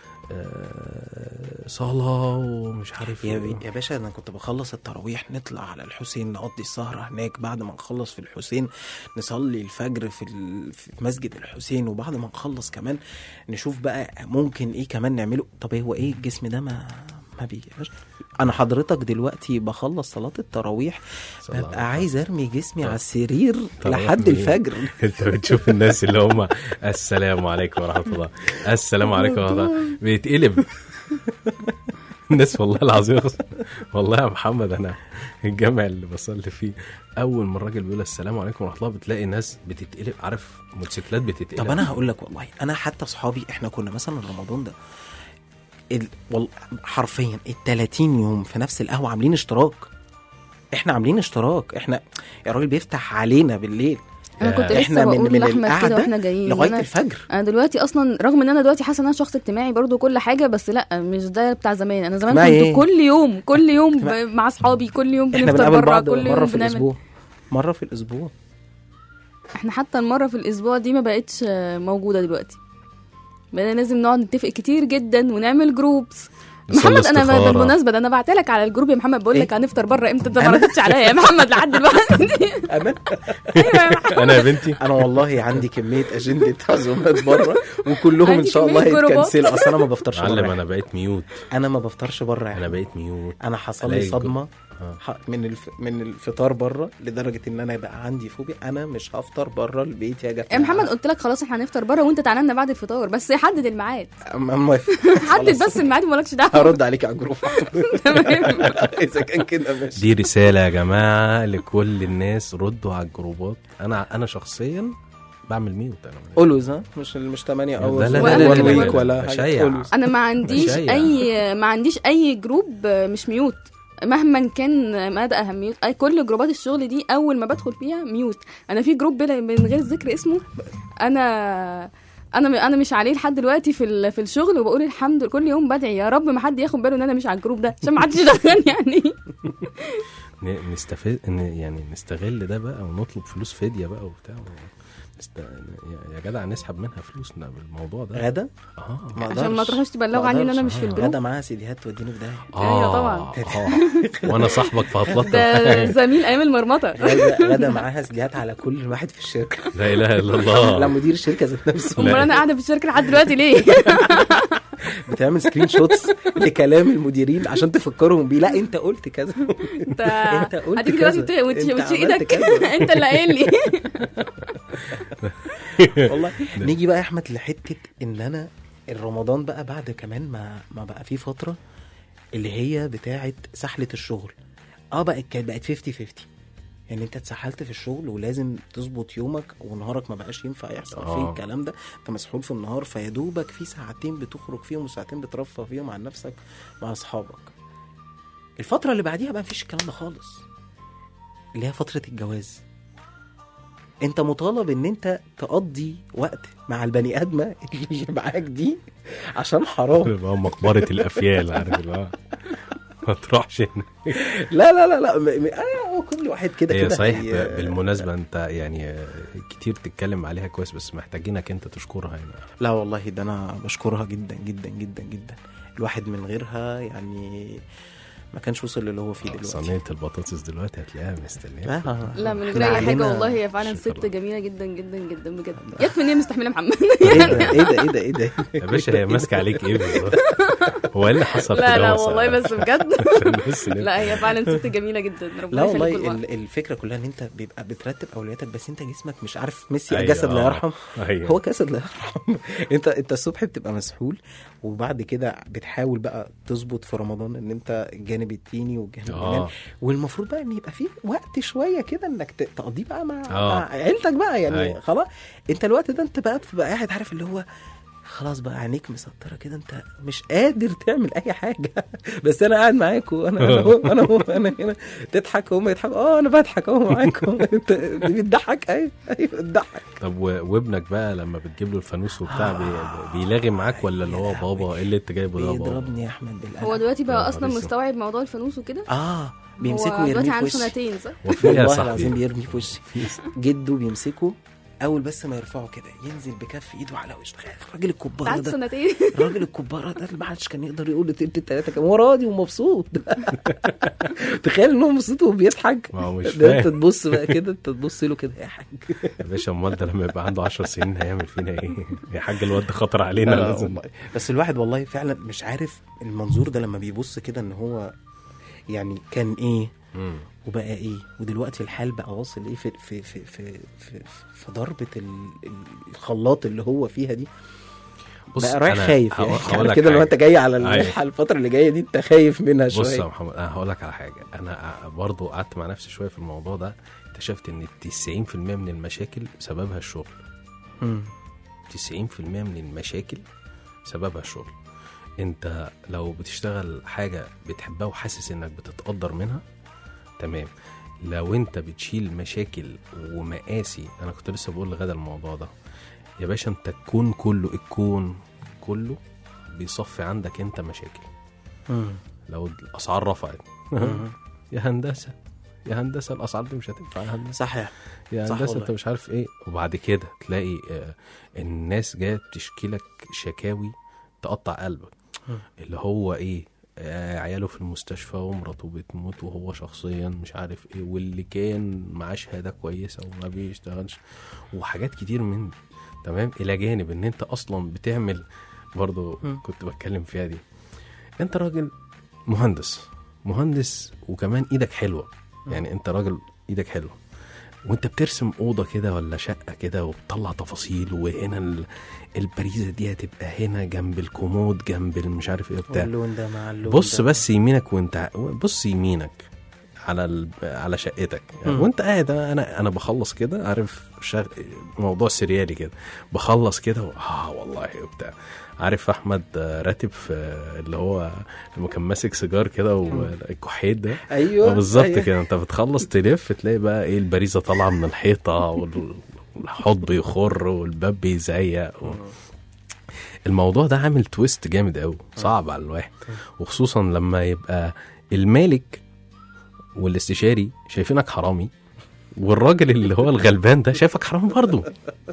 S2: آه صلاه ومش عارف
S4: يا,
S2: إيه.
S4: بي- يا باشا انا كنت بخلص التراويح نطلع على الحسين نقضي السهره هناك بعد ما نخلص في الحسين نصلي الفجر في, ال... في مسجد الحسين وبعد ما نخلص كمان نشوف بقى ممكن ايه كمان نعمله طب هو ايه الجسم ده ما ما بيجيش انا حضرتك دلوقتي بخلص صلاه التراويح
S2: صلى الله
S4: ببقى عايز ارمي جسمي على السرير
S2: تراويح
S4: لحد
S2: منين؟
S4: الفجر
S2: انت بتشوف الناس اللي هم السلام عليكم ورحمه الله السلام عليكم ورحمه الله بيتقلب الناس والله العظيم والله يا محمد انا الجامع اللي بصلي فيه اول ما الراجل بيقول السلام عليكم ورحمه الله بتلاقي ناس بتتقلب عارف موتوسيكلات بتتقلب
S4: طب انا هقول لك والله انا حتى اصحابي احنا كنا مثلا رمضان ده ال... وال... حرفيا ال 30 يوم في نفس القهوه عاملين اشتراك احنا عاملين اشتراك احنا الراجل بيفتح علينا بالليل
S3: انا كنت
S2: آه،
S3: لسه بقول لاحمد كده واحنا جايين
S4: لغايه
S3: أنا-
S4: الفجر
S3: انا دلوقتي اصلا رغم ان انا دلوقتي حاسه ان انا شخص اجتماعي برضو كل حاجه بس لا مش ده بتاع زمان انا زمان كنت
S4: اجتماعي إيه؟
S3: كل يوم كل يوم ب...
S4: اجتماعي.
S3: مع اصحابي كل يوم
S4: احنا
S3: بنفطر
S4: بنقابل
S3: بره
S4: بعض
S3: كل
S4: مره
S3: يوم
S4: في
S3: بنعمل
S4: الاسبوع مره في الاسبوع
S3: احنا حتى المره في الاسبوع دي ما بقتش آه، موجوده دلوقتي بقينا لازم نقعد نتفق كتير جدا ونعمل جروبس
S2: نصلي
S3: محمد انا
S2: استخارة.
S3: بالمناسبه ده انا بعتلك على الجروب يا محمد بقول لك
S4: إيه؟
S3: هنفطر بره امتى انت ما ردتش عليا يا محمد لحد دلوقتي
S4: انا
S3: ايوه يا محمد
S2: انا يا بنتي
S4: انا والله عندي كميه اجنده عزومات بره وكلهم ان
S3: عندي
S4: شاء الله
S3: كمية جروبات.
S4: هيتكنسلوا اصل انا ما بفطرش
S2: معلم
S4: بره
S2: انا بقيت ميوت
S4: انا ما بفطرش بره
S2: انا بقيت ميوت
S4: انا حصل
S2: ألاقي
S4: لي صدمه
S2: آه.
S4: ح- من الف... من الفطار بره لدرجه ان انا بقى عندي فوبيا انا مش هفطر بره البيت يا جماعه
S3: يا محمد قلت لك خلاص احنا هنفطر بره وانت تعالى لنا بعد الفطار بس حدد الميعاد
S4: أم- أم موافق
S3: حدد
S4: خلاص.
S3: بس الميعاد ومالكش دعوه
S4: هرد عليك على الجروب
S3: تمام
S4: اذا كان كده ماشي
S2: دي رساله يا جماعه لكل الناس ردوا على الجروبات انا انا شخصيا بعمل ميوت انا
S4: اولويز ها مش مش 8
S2: لا،
S4: او
S2: لا،
S3: لا،
S4: ولا
S3: لا،
S4: وان
S3: لا،
S4: ويك
S3: لا،
S4: ولا
S2: بشيع.
S4: always.
S3: انا ما عنديش
S2: بشيع.
S3: اي ما عنديش اي جروب مش ميوت مهما كان مدى اهميته اي كل جروبات الشغل دي اول ما بدخل فيها ميوت انا في جروب بلا- من غير ذكر اسمه انا انا انا مش عليه لحد دلوقتي في ال- في الشغل وبقول الحمد لله كل يوم بدعي يا رب ما حد ياخد باله ان انا مش على الجروب ده عشان ما حدش يدخل يعني
S2: ن- نستفيد ن- يعني نستغل ده بقى ونطلب فلوس فديه بقى وبتاع نست... يا- يا جدع نسحب منها فلوس بالموضوع ده
S4: غدا
S2: اه
S4: ما
S3: عشان ما
S4: أقدرش.
S3: تروحوش تبلغوا
S4: ما
S3: عني ان انا
S4: أقدرش.
S3: مش في
S2: آه.
S3: الجروب
S4: غدا معاها سيديهات توديني في داهيه
S3: أيوة طبعا.
S2: آه. وانا صاحبك فهتلطف
S3: ده زميل ايام المرمطه
S4: غدا غدا معاها سيديهات على كل واحد في الشركه
S2: لا اله الا
S4: لا
S2: الله
S4: مدير الشركه ذات نفسه
S3: امال انا قاعده في الشركه لحد دلوقتي ليه
S4: بتعمل سكرين شوتس لكلام المديرين عشان تفكرهم بيه لا انت قلت كذا
S3: انت
S4: انت قلت
S3: هتيجي دلوقتي
S4: كذا.
S3: وت- وتش-
S4: انت
S3: وتشيل
S4: عملت
S3: ايدك
S4: كذا.
S3: انت اللي قايل لي
S4: والله نيجي بقى يا احمد لحته ان انا الرمضان بقى بعد كمان ما ما بقى فيه فتره اللي هي بتاعه سحله الشغل اه بقت كانت بقت 50 50 يعني انت اتسحلت في الشغل ولازم تظبط يومك ونهارك ما بقاش ينفع يحصل فيه
S2: آه.
S4: الكلام ده انت مسحول في النهار فيا دوبك في ساعتين بتخرج فيهم وساعتين بترفه فيهم عن نفسك مع اصحابك الفتره اللي بعديها بقى مفيش الكلام ده خالص اللي هي فتره الجواز انت مطالب ان انت تقضي وقت مع البني ادمه اللي معاك دي عشان حرام
S2: بقى مقبره الافيال عارف اللي هو ما تروحش هنا
S4: لا لا لا لا م... م... آه هو كل واحد كده
S2: هي
S4: كده
S2: صحيح
S4: هي-
S2: ب- بالمناسبه انت يعني آه، كتير تتكلم عليها كويس بس محتاجينك انت تشكرها يعني
S4: لا والله ده انا بشكرها جدا جدا جدا جدا الواحد من غيرها يعني ما كانش وصل للي هو فيه دلوقتي
S2: صينيه البطاطس دلوقتي هتلاقيها مستنيه
S4: لا
S3: لا من غير
S4: إحنا
S3: اي حاجه
S4: علينا-
S3: والله هي فعلا
S2: شكرا.
S3: ست جميله جدا جدا جدا بجد يكفي ان هي مستحمله محمد
S4: ايه ده ايه ده ايه ده ايه ده
S2: يا باشا هي ماسكه عليك ايه بالظبط هو ايه اللي حصل
S3: لا
S2: كده
S3: لا
S2: مثلا؟
S3: والله بس بجد
S2: عشان بس نبقى-
S3: لا هي فعلا ست جميله جدا ربنا
S4: لا والله
S3: يخليكم لبعض.
S4: ال- الفكره كلها ان انت بيبقى بترتب اولوياتك بس انت جسمك مش عارف ميسي
S2: أيوة،
S4: جسد لا
S2: آه.
S4: يرحم
S2: أيوة.
S4: هو جسد لا يرحم انت انت الصبح بتبقى مسحول وبعد كده بتحاول بقى تظبط في رمضان ان انت الجانب الديني والجانب
S2: آه.
S4: الايماني والمفروض بقى ان يبقى فيه وقت شويه كده انك ت- تقضيه بقى مع,
S2: آه.
S4: مع عيلتك بقى يعني
S2: أيوة.
S4: خلاص انت الوقت ده انت بقى بتبقى قاعد عارف اللي هو خلاص بقى عينيك مسطره كده انت مش قادر تعمل اي حاجه بس انا قاعد معاكم انا انا هو انا هو انا هنا تضحك وهم يضحكوا اه انا بضحك اهو معاكم انت بتضحك ايوه ايوه بتضحك
S2: طب و- وابنك بقى لما بتجيب له الفانوس وبتاع بي- بيلاغي معاك ولا اللي هو بابا ايه اللي انت جايبه ده يا بابا
S4: بيضربني يا احمد بالقلم
S3: هو دلوقتي
S2: يا
S3: بقى
S2: نهار
S3: اصلا
S2: اسود.
S3: مستوعب موضوع الفانوس وكده
S4: اه بيمسكه
S3: هو دلوقتي
S4: ويرميه في
S3: عنده
S4: وشي
S3: سنتين صح؟
S2: وفي يا
S4: والله
S2: صاحبي
S4: العظيم بيرمي في وشي جده بيمسكه اول بس ما يرفعه كده ينزل بكف ايده على وشه تخيل الراجل الكبار
S3: عنده
S4: ده
S3: سنتين
S4: الراجل الكبار ده اللي ما حدش كان يقدر يقول له تلت التلاته كان هو راضي ومبسوط تخيل ان هو مبسوط وبيضحك
S2: ما هو مش
S4: ده انت
S2: فاهم
S4: تبص بقى كده انت تبص له كده يا حاج
S2: يا باشا امال ده لما يبقى عنده 10 سنين هيعمل فينا ايه يا حاج الواد ده خطر علينا
S4: آه
S2: لازم
S4: والله. بس الواحد والله فعلا مش عارف المنظور ده لما بيبص كده ان هو يعني كان ايه
S2: مم.
S4: وبقى ايه ودلوقتي الحال بقى واصل ايه في في في في في, في ضربه ال- ال- الخلاط اللي هو فيها دي
S2: بص
S4: بقى رايح
S2: أنا
S4: خايف
S2: هقول-
S4: يعني,
S2: هقول
S4: يعني
S2: لك
S4: كده لو
S2: حاجة.
S4: انت جاي على
S2: أيوة.
S4: الرحله الفتره اللي جايه دي انت خايف منها
S2: بص يا
S4: شويه
S2: محمد انا هقول لك على حاجه انا برضو قعدت مع نفسي شويه في الموضوع ده اكتشفت ان 90% من المشاكل سببها الشغل
S4: مم.
S2: 90% من المشاكل سببها الشغل انت لو بتشتغل حاجه بتحبها وحاسس انك بتتقدر منها تمام لو انت بتشيل مشاكل ومقاسي انا كنت لسه بقول لغدا الموضوع ده يا باشا انت الكون كله الكون كله بيصفي عندك انت مشاكل
S4: مم.
S2: لو الاسعار رفعت يا هندسه يا هندسه الاسعار دي مش هتنفع يا هندسه
S4: صح يعني
S2: يا
S4: صح
S2: هندسه
S4: والله.
S2: انت مش عارف ايه وبعد كده تلاقي آه، الناس جايه تشكي لك شكاوي تقطع قلبك اللي هو ايه آه، عياله في المستشفى ومراته بتموت وهو شخصيا مش عارف ايه واللي كان معاه شهاده كويسه وما بيشتغلش وحاجات كتير من دي تمام الى جانب ان انت اصلا بتعمل برضو كنت بتكلم فيها دي انت راجل مهندس مهندس وكمان ايدك حلوه يعني انت راجل ايدك حلوه وانت بترسم اوضه كده ولا شقه كده وبتطلع تفاصيل وهنا ال- البريزه دي هتبقى هنا جنب الكومود جنب المش عارف ايه وبتاع
S4: اللون ده مع اللون
S2: بص
S4: ده.
S2: بس يمينك وانت بص يمينك على ال... على شقتك يعني وانت قاعد انا انا بخلص كده عارف شغ... موضوع سريالي كده بخلص كده و... اه والله وبتاع عارف احمد آه، راتب في آه، اللي هو لما كان ماسك سيجار كده والكحيت ده
S4: ايوه
S2: آه، بالظبط
S4: أيوة.
S2: كده انت بتخلص تلف تلاقي بقى ايه البريزه طالعه من الحيطه وال- والحوض بيخر والباب بيزيق و... الموضوع ده عامل تويست جامد قوي صعب على الواحد وخصوصا لما يبقى المالك والاستشاري شايفينك حرامي والراجل اللي هو الغلبان ده شايفك حرامي برضه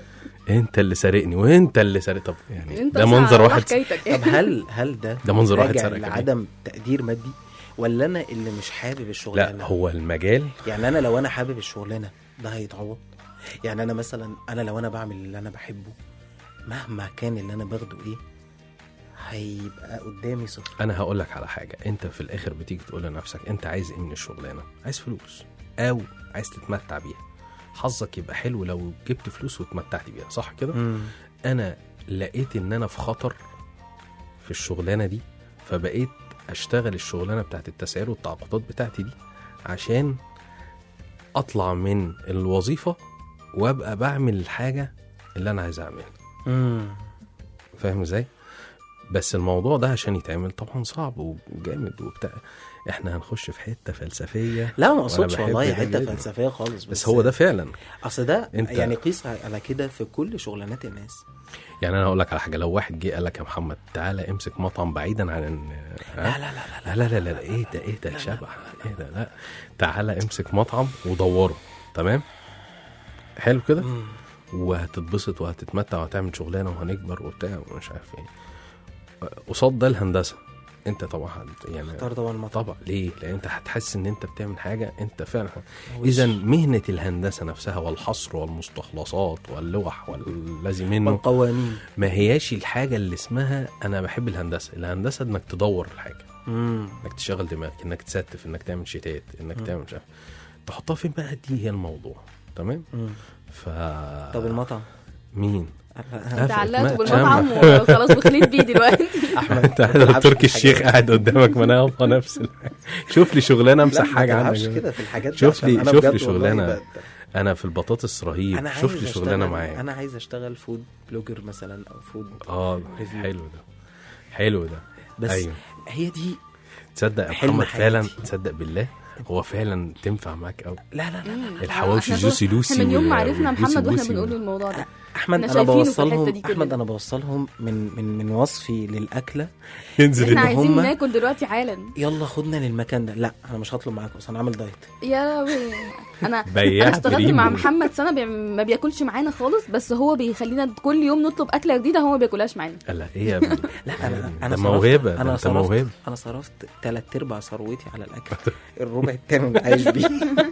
S2: انت اللي سارقني وانت اللي سارق طب يعني
S3: انت
S2: ده
S3: صح
S2: منظر
S3: على
S2: واحد
S3: حكايتك
S4: طب هل هل ده
S2: ده منظر واحد
S4: راجع
S2: سرق كمان.
S4: لعدم تقدير مادي ولا انا اللي مش حابب الشغلانه
S2: لا هو المجال
S4: يعني انا لو انا حابب الشغلانه ده هيتعوض يعني انا مثلا انا لو انا بعمل اللي انا بحبه مهما كان اللي انا باخده ايه هيبقى قدامي صفر
S2: انا هقول لك على حاجه انت في الاخر بتيجي تقول لنفسك انت عايز ايه من الشغلانه عايز فلوس او عايز تتمتع بيها حظك يبقى حلو لو جبت فلوس واتمتعت بيها صح كده انا لقيت ان انا في خطر في الشغلانه دي فبقيت اشتغل الشغلانه بتاعت التسعير والتعاقدات بتاعتي دي عشان اطلع من الوظيفه وابقى بعمل الحاجه اللي انا عايز اعملها فاهم ازاي بس الموضوع ده عشان يتعمل طبعا صعب وجامد وبتاع احنا هنخش في حته فلسفيه
S4: لا ما
S2: وأنا
S4: اقصدش
S2: بحب
S4: والله
S2: ده
S4: حته
S2: جداً.
S4: فلسفيه خالص
S2: بس هو ده فعلا
S4: اصل ده
S2: أنت-
S4: يعني قيس على كده في كل شغلانات الناس
S2: يعني انا هقول لك على حاجه لو واحد جه قال لك يا محمد تعالى امسك مطعم بعيدا عن ال- ها؟
S4: لا لا لا
S2: لا لا لا, لا, لا ايه ده ايه ده شبح ايه ده لا تعالى امسك مطعم ودوره تمام حلو كده وهتتبسط وهتتمتع وهتعمل شغلانه وهنكبر وبتاع ومش عارف ايه قصاد ده الهندسه انت طبعا هت- يعني
S4: اختار طبعا المطعم
S2: طبعا ليه؟ لان انت هتحس ان انت بتعمل حاجه انت فعلا اذا مهنه الهندسه نفسها والحصر والمستخلصات واللوح والذي منه
S4: والقوانين
S2: ما هياش الحاجه اللي اسمها انا بحب الهندسه الهندسه انك تدور الحاجه
S4: امم
S2: انك تشغل دماغك انك تستف انك تعمل شتات انك تعمل مش عارف تحطها فين بقى دي هي الموضوع تمام ف
S4: طب المطعم
S2: مين
S3: انت علقت
S2: ما-
S3: بالمطعم وخلاص وخليت بيه دلوقتي
S4: احمد
S2: انت قاعد تركي الشيخ قاعد قدامك ما انا ابقى نفس الحاجة. شوف لي شغلانه امسح حاجه
S4: عنك
S2: عنك
S4: كده في الحاجات دي
S2: شوف
S4: عشان
S2: لي-
S4: أنا
S2: شوف لي
S4: بجد والله
S2: شغلانة.
S4: ب-
S2: انا في البطاطس رهيب
S4: انا
S2: شوف
S4: عايز
S2: لي شغلانه
S4: أشتغل-
S2: معايا
S4: انا عايز اشتغل فود بلوجر مثلا او فود
S2: اه
S4: ريفيو.
S2: حلو ده حلو ده
S4: بس
S2: أيوة.
S4: هي دي
S2: تصدق يا
S4: حلم
S2: محمد فعلا
S4: حياتي.
S2: تصدق بالله هو فعلا تنفع معاك قوي
S4: لا لا لا, لا.
S2: الحواوشي
S3: احنا
S2: جوسي
S3: طول-
S2: لوسي
S3: احنا من يوم ما
S2: وال-
S3: عرفنا
S2: والجوسي
S3: محمد واحنا
S2: بوسي
S3: بنقول
S2: وال-
S3: الموضوع ده
S4: احمد
S3: احنا
S4: انا
S3: شايفينه في الحتة
S4: بوصلهم
S3: دي كلنا.
S4: احمد انا بوصلهم من من من وصفي للاكله
S2: ينزل
S3: احنا
S4: إن
S3: عايزين
S4: هما-
S3: ناكل دلوقتي حالا
S4: يلا خدنا للمكان ده لا انا مش هطلب معاك اصلا انا عامل دايت
S3: يا لهوي انا
S2: بياع
S3: انا اشتغلت
S2: بريمو.
S3: مع محمد سنه بي... ما بياكلش معانا خالص بس هو بيخلينا كل يوم نطلب اكله جديده هو ما بياكلهاش معانا
S2: لا ايه يا ابني
S4: لا انا
S2: ده
S4: انا
S2: موهبه
S4: صرفت
S2: ده
S4: انا
S2: انت
S4: صرفت
S2: موهبه
S4: انا صرفت ثلاث ارباع ثروتي على الاكل الربع التاني اللي عايش بيه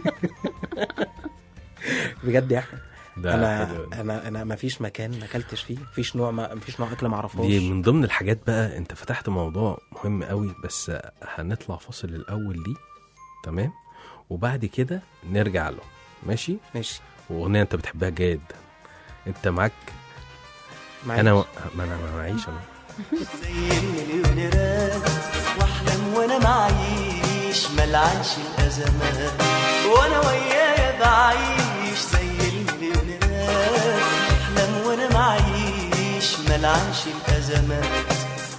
S4: بجد يا احمد
S2: ده
S4: انا
S2: حلو ده.
S4: انا انا ما فيش مكان ما اكلتش فيه مفيش نوع ما مفيش نوع اكل ما اعرفوش
S2: دي من ضمن الحاجات بقى انت فتحت موضوع مهم قوي بس هنطلع فاصل الاول دي تمام وبعد كده نرجع له ماشي
S4: ماشي
S2: واغنيه انت بتحبها جدا انت معاك
S4: معاك.
S2: انا و... ما انا ما معيش انا
S7: زي المليونيرات واحلم وانا معيش ملعنش الازمات وانا ويايا بعيش زي المليونيرات احلم وانا معيش ملعنش الازمات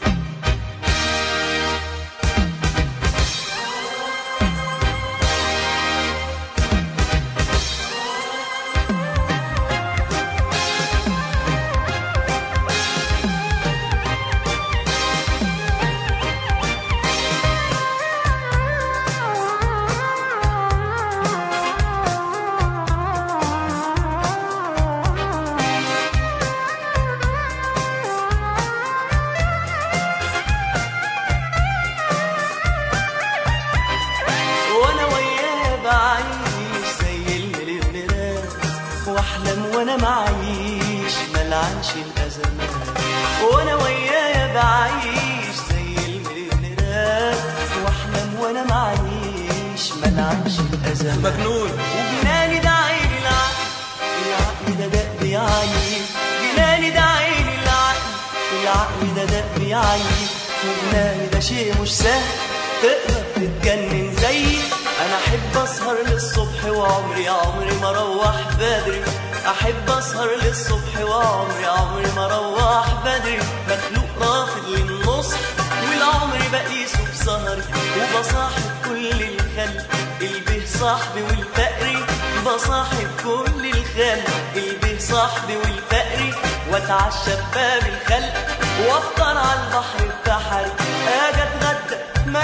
S7: وانا وياه بعيش زي المليونيرات واحلم وانا معيش ملعنش الازمات وانا وياه بعيش زي المليونيرات واحلم وانا معيش ملعنش الازمات مجنون وجناني ده عيني العقل العقل ده دق يعيب جناني ده عيني العقل العقل ده دق يعيب وجناني ده شيء مش سهل تقدر تتجنن زيي انا احب اسهر للصبح وعمري عمري ما اروح بدري احب اسهر للصبح وعمري عمري ما اروح بدري مخلوق رافض للنص والعمر بقيسه بسهري وبصاحب كل الخلق البه صاحبي والفقري بصاحب كل الخلق البه صاحبي والفقري واتعشى بباب الخلق وافطر على البحر البحري اجي اتغدى ما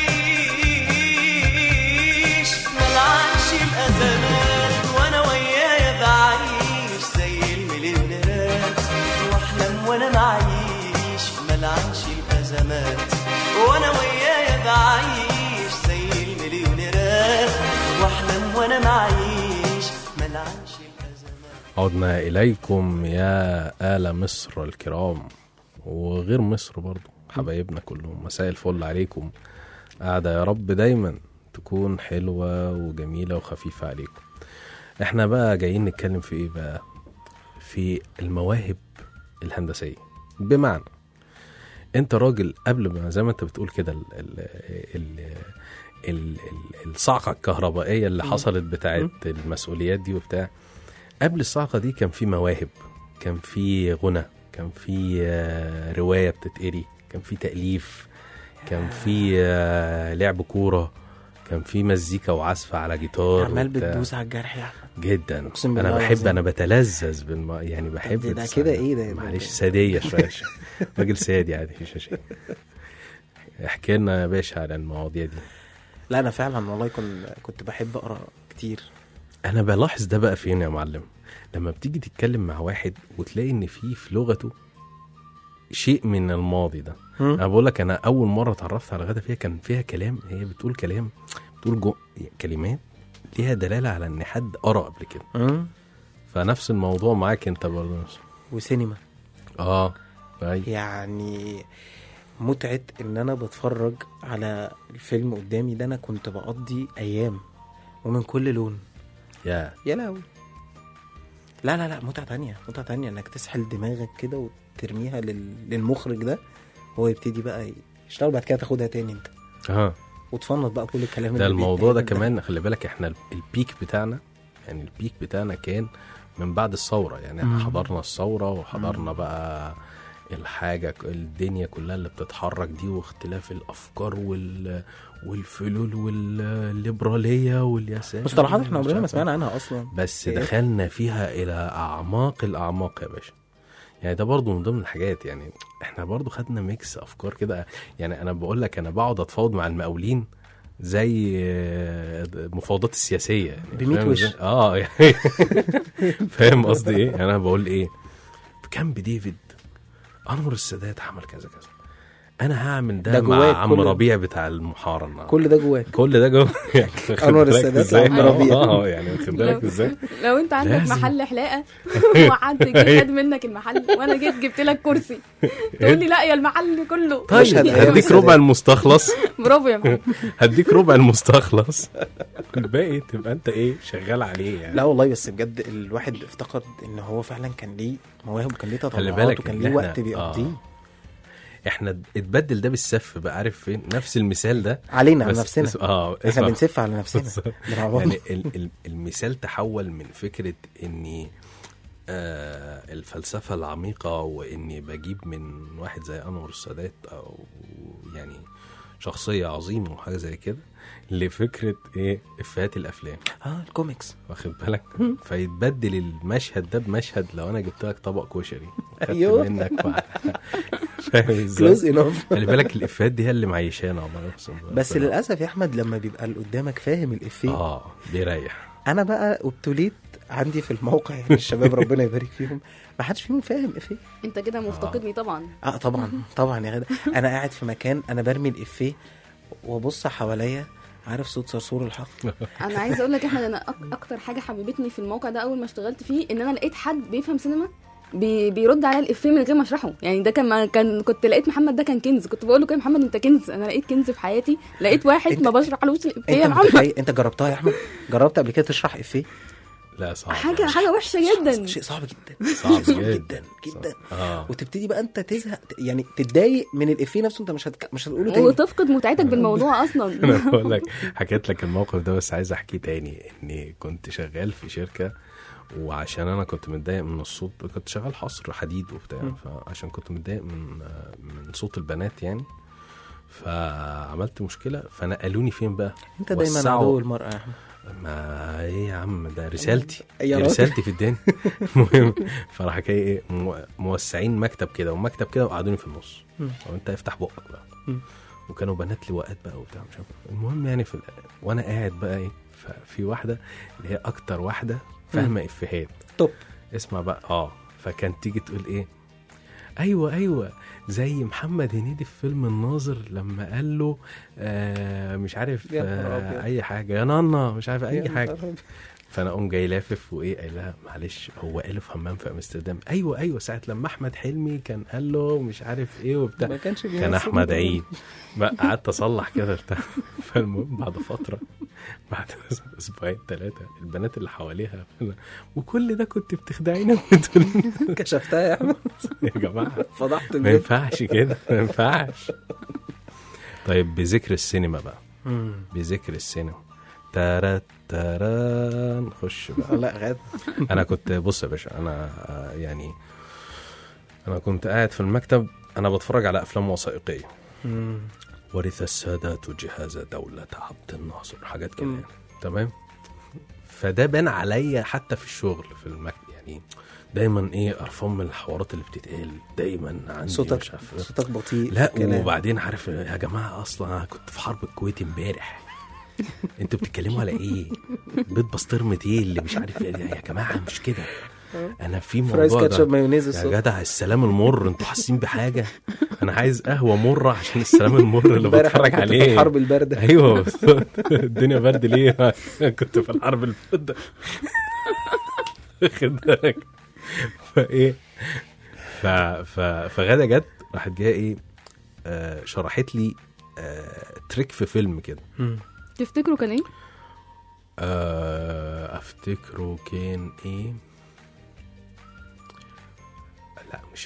S7: الاقيش ملعنش الازمات وانا ويايا بعيش زي المليونيرات واحلم وانا معيش ملعنش الازمات وانا ويايا بعيش زي المليونيرات واحلم وانا معيش ملعنش الازمات
S2: عدنا إليكم يا آل مصر الكرام وغير مصر برضو حبايبنا كلهم مساء الفل عليكم قاعدة يا رب دايما تكون حلوة وجميلة وخفيفة عليكم احنا بقى جايين نتكلم في ايه بقى في المواهب الهندسية بمعنى انت راجل قبل ما زي ما انت بتقول كده ال ال ال ال ال الصعقة الكهربائية اللي حصلت بتاعت المسؤوليات دي وبتاع قبل الصعقة دي كان في مواهب كان في غنى كان في آه، رواية بتتقري كان في تأليف كان في آه، لعب كورة كان في مزيكا وعزف على جيتار
S4: عمال
S2: وبتاع.
S4: بتدوس على الجرح يا احمد
S2: جدا
S4: أقسم
S2: انا
S4: بالله
S2: بحب
S4: العظيم.
S2: انا بتلذذ بالم... يعني بحب
S4: ده- ده
S2: الس-
S4: كده إيه ده؟
S2: معلش ساديه شويه راجل سادي عادي مفيش مشاكل احكي لنا يا باشا على المواضيع دي
S4: لا انا فعلا والله كنت كنت بحب اقرا كتير
S2: انا بلاحظ ده بقى فين يا معلم لما بتيجي تتكلم مع واحد وتلاقي ان في في لغته شيء من الماضي ده
S4: مم.
S2: انا بقول لك انا اول مره اتعرفت على غدا فيها كان فيها كلام هي بتقول كلام بتقول جو... كلمات ليها دلاله على ان حد قرا قبل كده
S4: مم.
S2: فنفس الموضوع معاك انت برضه
S4: وسينما
S2: اه اي
S4: يعني متعة ان انا بتفرج على الفيلم قدامي ده انا كنت بقضي ايام ومن كل لون
S2: يا
S4: يا لهوي لا لا لا متعه تانية متعه تانية انك تسحل دماغك كده وترميها لل... للمخرج ده هو يبتدي بقى يشتغل بعد كده تاخدها تاني انت
S2: اه
S4: وتفنط بقى كل الكلام
S2: ده
S4: اللي
S2: الموضوع ده
S4: بيتقال
S2: كمان خلي بالك احنا البيك بتاعنا يعني البيك بتاعنا كان من بعد الثوره يعني احنا
S4: مم.
S2: حضرنا الثوره وحضرنا بقى الحاجه الدنيا كلها اللي بتتحرك دي واختلاف الافكار وال والفلول والليبراليه واليسار
S4: مصطلحات احنا
S2: ومش
S4: عمرنا ما
S2: عارف
S4: سمعنا عنها اصلا
S2: بس
S4: إيه؟
S2: دخلنا فيها الى اعماق الاعماق يا باشا يعني ده برضو من ضمن الحاجات يعني احنا برضو خدنا ميكس افكار كده يعني انا بقول لك انا بقعد اتفاوض مع المقاولين زي آه، المفاوضات السياسيه يعني
S4: بميت
S2: فاهم
S4: وش.
S2: إزاي؟ اه يعني فاهم قصدي ايه يعني انا بقول ايه في كامب ديفيد انور السادات عمل كذا كذا انا هعمل ده,
S4: ده جواك
S2: مع عم
S4: كل-
S2: ربيع بتاع المحاره النهارده
S4: كل ده جواك
S2: كل ده جوه يعني واخد
S4: أنور
S2: بالك
S4: السادات
S2: إزاي؟
S4: وعم ربيع.
S2: اه يعني واخد بالك ازاي
S3: لو انت عندك
S2: لازم.
S3: محل حلاقه وحد جه خد منك المحل وانا جيت جبت لك كرسي تقول لي لا يا المحل كله
S2: طيب
S4: مشهد أيام
S2: هديك
S4: السادات.
S2: ربع المستخلص
S3: برافو يا محمد
S2: هديك ربع المستخلص الباقي تبقى انت ايه شغال عليه يعني
S4: لا والله بس بجد الواحد افتقد ان هو فعلا كان ليه مواهب وكان ليه
S2: خلي
S4: تطلعات
S2: بالك
S4: وكان
S2: إن
S4: ليه
S2: إحنا-
S4: وقت بيقضيه
S2: آه. احنا اتبدل ده بالسف بقى عارف فين نفس المثال ده
S4: علينا على
S2: بس
S4: نفسنا
S2: اسم- اه
S4: احنا
S2: اسمع
S4: بنسف على نفسنا برافو
S2: يعني ال- ال- المثال تحول من فكره اني آه الفلسفه العميقه واني بجيب من واحد زي انور السادات او يعني شخصيه عظيمه وحاجه زي كده لفكره ايه افيهات الافلام
S4: اه الكوميكس
S2: واخد بالك فيتبدل المشهد ده بمشهد لو انا جبت لك طبق كشري وخدت
S4: أيوه.
S2: منك مع- فاهم ازاي
S4: كلوز انوف
S2: خلي بالك الافيهات دي هي اللي معيشانا والله اقسم بالله.
S4: بس للاسف يا احمد لما بيبقى اللي قدامك فاهم الافيه
S2: اه بيريح
S4: انا بقى ابتليت عندي في الموقع يعني الشباب ربنا يبارك فيهم ما حدش فيهم فاهم افيه
S3: انت كده مفتقدني طبعا
S4: اه طبعا طبعا يا غدا انا قاعد في مكان انا برمي الافيه وابص حواليا عارف صوت صرصور الحق
S3: انا عايزه اقول لك احمد انا أك- اكتر حاجه حببتني في الموقع ده اول ما اشتغلت فيه ان انا لقيت حد بيفهم سينما بي بيرد على الافيه من غير ما اشرحه يعني ده كان ما كان كنت لقيت محمد ده كان كنز كنت بقول له كده يا محمد انت كنز انا لقيت كنز في حياتي لقيت واحد
S4: أنت-
S3: ما بشرحلوش الافيه يا
S4: انت
S3: محمد
S4: متخيل انت جربتها يا احمد جربت قبل كده تشرح افيه
S2: لا صعب
S3: حاجه حاجه وحشه جدا
S4: شيء صعب جدا
S2: صعب
S4: صعب
S2: جدا.
S4: جدا جدا
S2: اه
S4: وتبتدي بقى انت تزهق يعني تتضايق من الافيه نفسه انت مش هتك... مش هتقوله تاني
S3: وتفقد متعتك بالموضوع اصلا
S2: انا بقول لك حكيت لك الموقف ده بس عايز احكيه تاني اني كنت شغال في شركه وعشان انا كنت متضايق من الصوت كنت شغال حصر حديد وبتاع فعشان كنت متضايق من من صوت البنات يعني فعملت مشكله فنقلوني فين بقى
S4: انت دايما
S2: وسعوا-
S4: عدو المرأة يا احمد
S2: ما ايه يا عم ده رسالتي
S4: يا
S2: دي
S4: راجل.
S2: رسالتي في الدنيا المهم فراح جاي ايه مو- موسعين مكتب كده ومكتب كده وقعدوني في النص
S4: مم.
S2: وانت افتح بقك بقى
S4: مم.
S2: وكانوا بنات لواءات بقى وبتاع مش عارف المهم يعني في ال- وانا قاعد بقى ايه ففي واحده اللي هي اكتر واحده فاهمه افيهات
S4: توب
S2: اسمع بقى اه فكانت تيجي تقول ايه ايوه ايوه زي محمد هنيدي في فيلم الناظر لما قال له آه مش عارف
S4: يا نهار
S2: آه
S4: أبيض.
S2: اي حاجه يا نانا مش عارف اي
S4: يا
S2: حاجه
S4: نهار أبيض.
S2: فانا اقوم جاي لافف وايه قايل لها معلش هو قاله في همام في امستردام ايوه ايوه ساعه لما احمد حلمي كان قال له مش عارف ايه وبتاع
S4: ما كانش
S2: كان
S4: بيمثل
S2: احمد
S4: طبعاً.
S2: عيد بقى قعدت اصلح كده بتاع فالمهم بعد فتره بعد اسبوعين ثلاثه البنات اللي حواليها وكل ده كنت بتخدعينا وتقول
S4: كشفتها يا احمد
S2: يا جماعه
S4: فضحت
S2: ما
S4: البيت
S2: ينفعش كده ما ينفعش طيب بذكر السينما بقى
S4: مم.
S2: بذكر السينما تارا تارا نخش بقى
S4: آه، لا غاد
S2: انا كنت بص يا باشا انا آه، يعني انا كنت قاعد في المكتب انا بتفرج على افلام وثائقيه
S4: مم.
S2: ورث السادات جهاز دولة عبد الناصر حاجات كده
S4: مم.
S2: يعني. تمام فده بان عليا حتى في الشغل في المكتب يعني دايما ايه قرفان من الحوارات اللي بتتقال دايما عندي مش
S4: صوتك
S2: عارف
S4: صوتك بطيء
S2: لا
S4: في الكلام.
S2: وبعدين عارف يا جماعه اصلا انا كنت في حرب الكويت امبارح انتوا بتتكلموا على ايه؟ بيض بسطرمة ايه اللي مش عارف ايه يا جماعه مش كده انا في
S4: فرايز
S2: موضوع
S4: كاتشب
S2: ده
S4: مايونيز
S2: يا
S4: الصوت
S2: جدع السلام المر انتوا حاسين بحاجه انا عايز قهوه مره عشان السلام المر اللي
S4: امبارح أنا
S2: بتفرج
S4: كنت
S2: عليه
S4: في الحرب البارده
S2: ايوه بس الدنيا برد ليه كنت في الحرب البارده واخد بالك فايه ف ف فغاده جت راحت جايه ايه آه شرحت لي آه تريك في فيلم كده
S4: مم.
S3: تفتكروا كان ايه؟
S2: آه افتكره كان ايه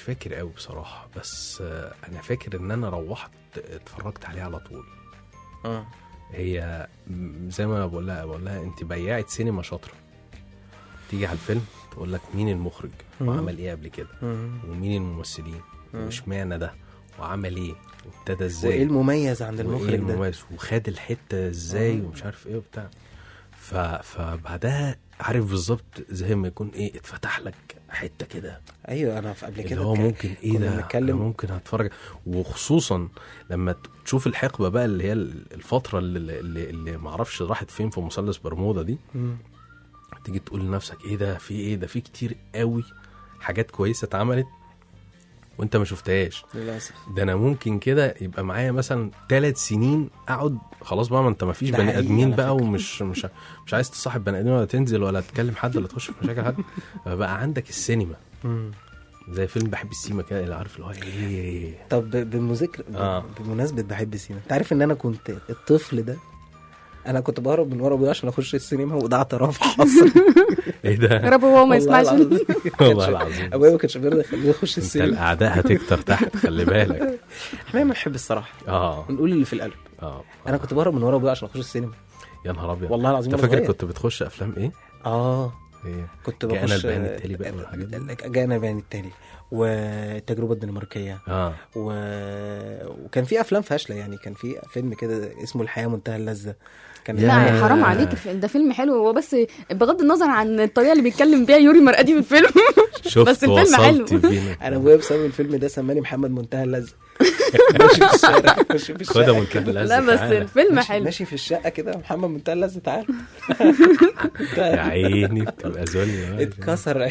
S2: فاكر قوي بصراحه بس آه، انا فاكر ان انا روحت اتفرجت عليه على طول
S4: اه
S2: هي م- زي ما بقول لها بقول لها انت بياعه سينما شاطره تيجي على الفيلم تقول لك مين المخرج
S4: مم.
S2: وعمل ايه قبل كده
S4: مم.
S2: ومين الممثلين
S4: مم.
S2: واشمعنى ده وعمل ايه وابتدى
S4: وايه
S2: ازاي
S4: المميز عند
S2: وايه
S4: المخرج ده
S2: المميز وخد الحته ازاي
S4: آه.
S2: ومش عارف ايه وبتاع ف... فبعدها عارف بالظبط زي ما يكون ايه اتفتح لك حته كده
S4: ايوه انا في قبل
S2: اللي
S4: كده
S2: هو
S4: كان-
S2: ممكن ايه
S4: كنا
S2: ده أنا
S4: بنتكلم
S2: ممكن هتفرج وخصوصا لما تشوف الحقبه بقى اللي هي الفتره اللي, اللي, اللي معرفش راحت فين في مثلث برمودا دي
S4: مم.
S2: تيجي تقول لنفسك ايه ده في ايه ده في كتير قوي حاجات كويسه اتعملت وانت ما شفتهاش
S4: للاسف
S2: ده انا ممكن كده يبقى معايا مثلا ثلاث سنين اقعد خلاص بقى ما انت ما فيش
S4: ده
S2: بني
S4: حقيقي
S2: ادمين
S4: على
S2: بقى
S4: فكرة.
S2: ومش مش مش عايز تصاحب بني ادمين ولا تنزل ولا تكلم حد ولا تخش في مشاكل حد بقى عندك السينما
S4: مم.
S2: زي فيلم بحب السيما كده اللي عارف اللي هو ايه
S4: طب بمذكر
S2: آه.
S4: بمناسبه بحب السينما انت عارف ان انا كنت الطفل ده انا كنت بهرب من ورا ابويا عشان اخش السينما وده اعتراف حصل
S2: ايه ده
S3: يا رب هو ما
S4: والله
S3: يسمعش
S4: العظيم.
S2: والله العظيم
S4: ابويا ما كانش بيرضى يخليني اخش
S2: انت
S4: السينما
S2: الاعداء هتكتر تحت خلي بالك
S4: احنا بنحب الصراحه
S2: اه
S4: بنقول اللي في القلب
S2: اه
S4: انا كنت بهرب من ورا ابويا عشان اخش السينما
S2: يا نهار ابيض
S4: والله العظيم
S2: انت
S4: وأنا
S2: فاكر
S4: صغير.
S2: كنت بتخش افلام ايه؟
S4: اه
S2: ايه
S4: كنت
S2: جاءنا
S4: بخش
S2: البيان التالي بقى والحاجات دي؟
S4: جانا البيان التالي والتجربه الدنماركيه
S2: اه
S4: و... وكان في افلام فاشله يعني كان في فيلم كده اسمه الحياه منتهى اللذه كان
S2: يا.
S3: لا حرام عليك الفيلم- ده فيلم حلو هو بس بغض النظر عن الطريقه اللي بيتكلم بيها يوري مرقدي في الفيلم
S2: شفت
S3: بس الفيلم حلو.
S2: وصلت بينا
S4: انا ابويا بسبب الفيلم ده سماني محمد منتهى اللذه ماشي في الشارع ماشي في
S2: خدها
S4: الشقه
S2: من كده
S3: لا بس الفيلم
S4: ماشي,
S3: حلو
S4: ماشي في الشقه كده محمد منتهى اللذه تعال
S2: يا عيني بتبقى ذل
S4: اتكسر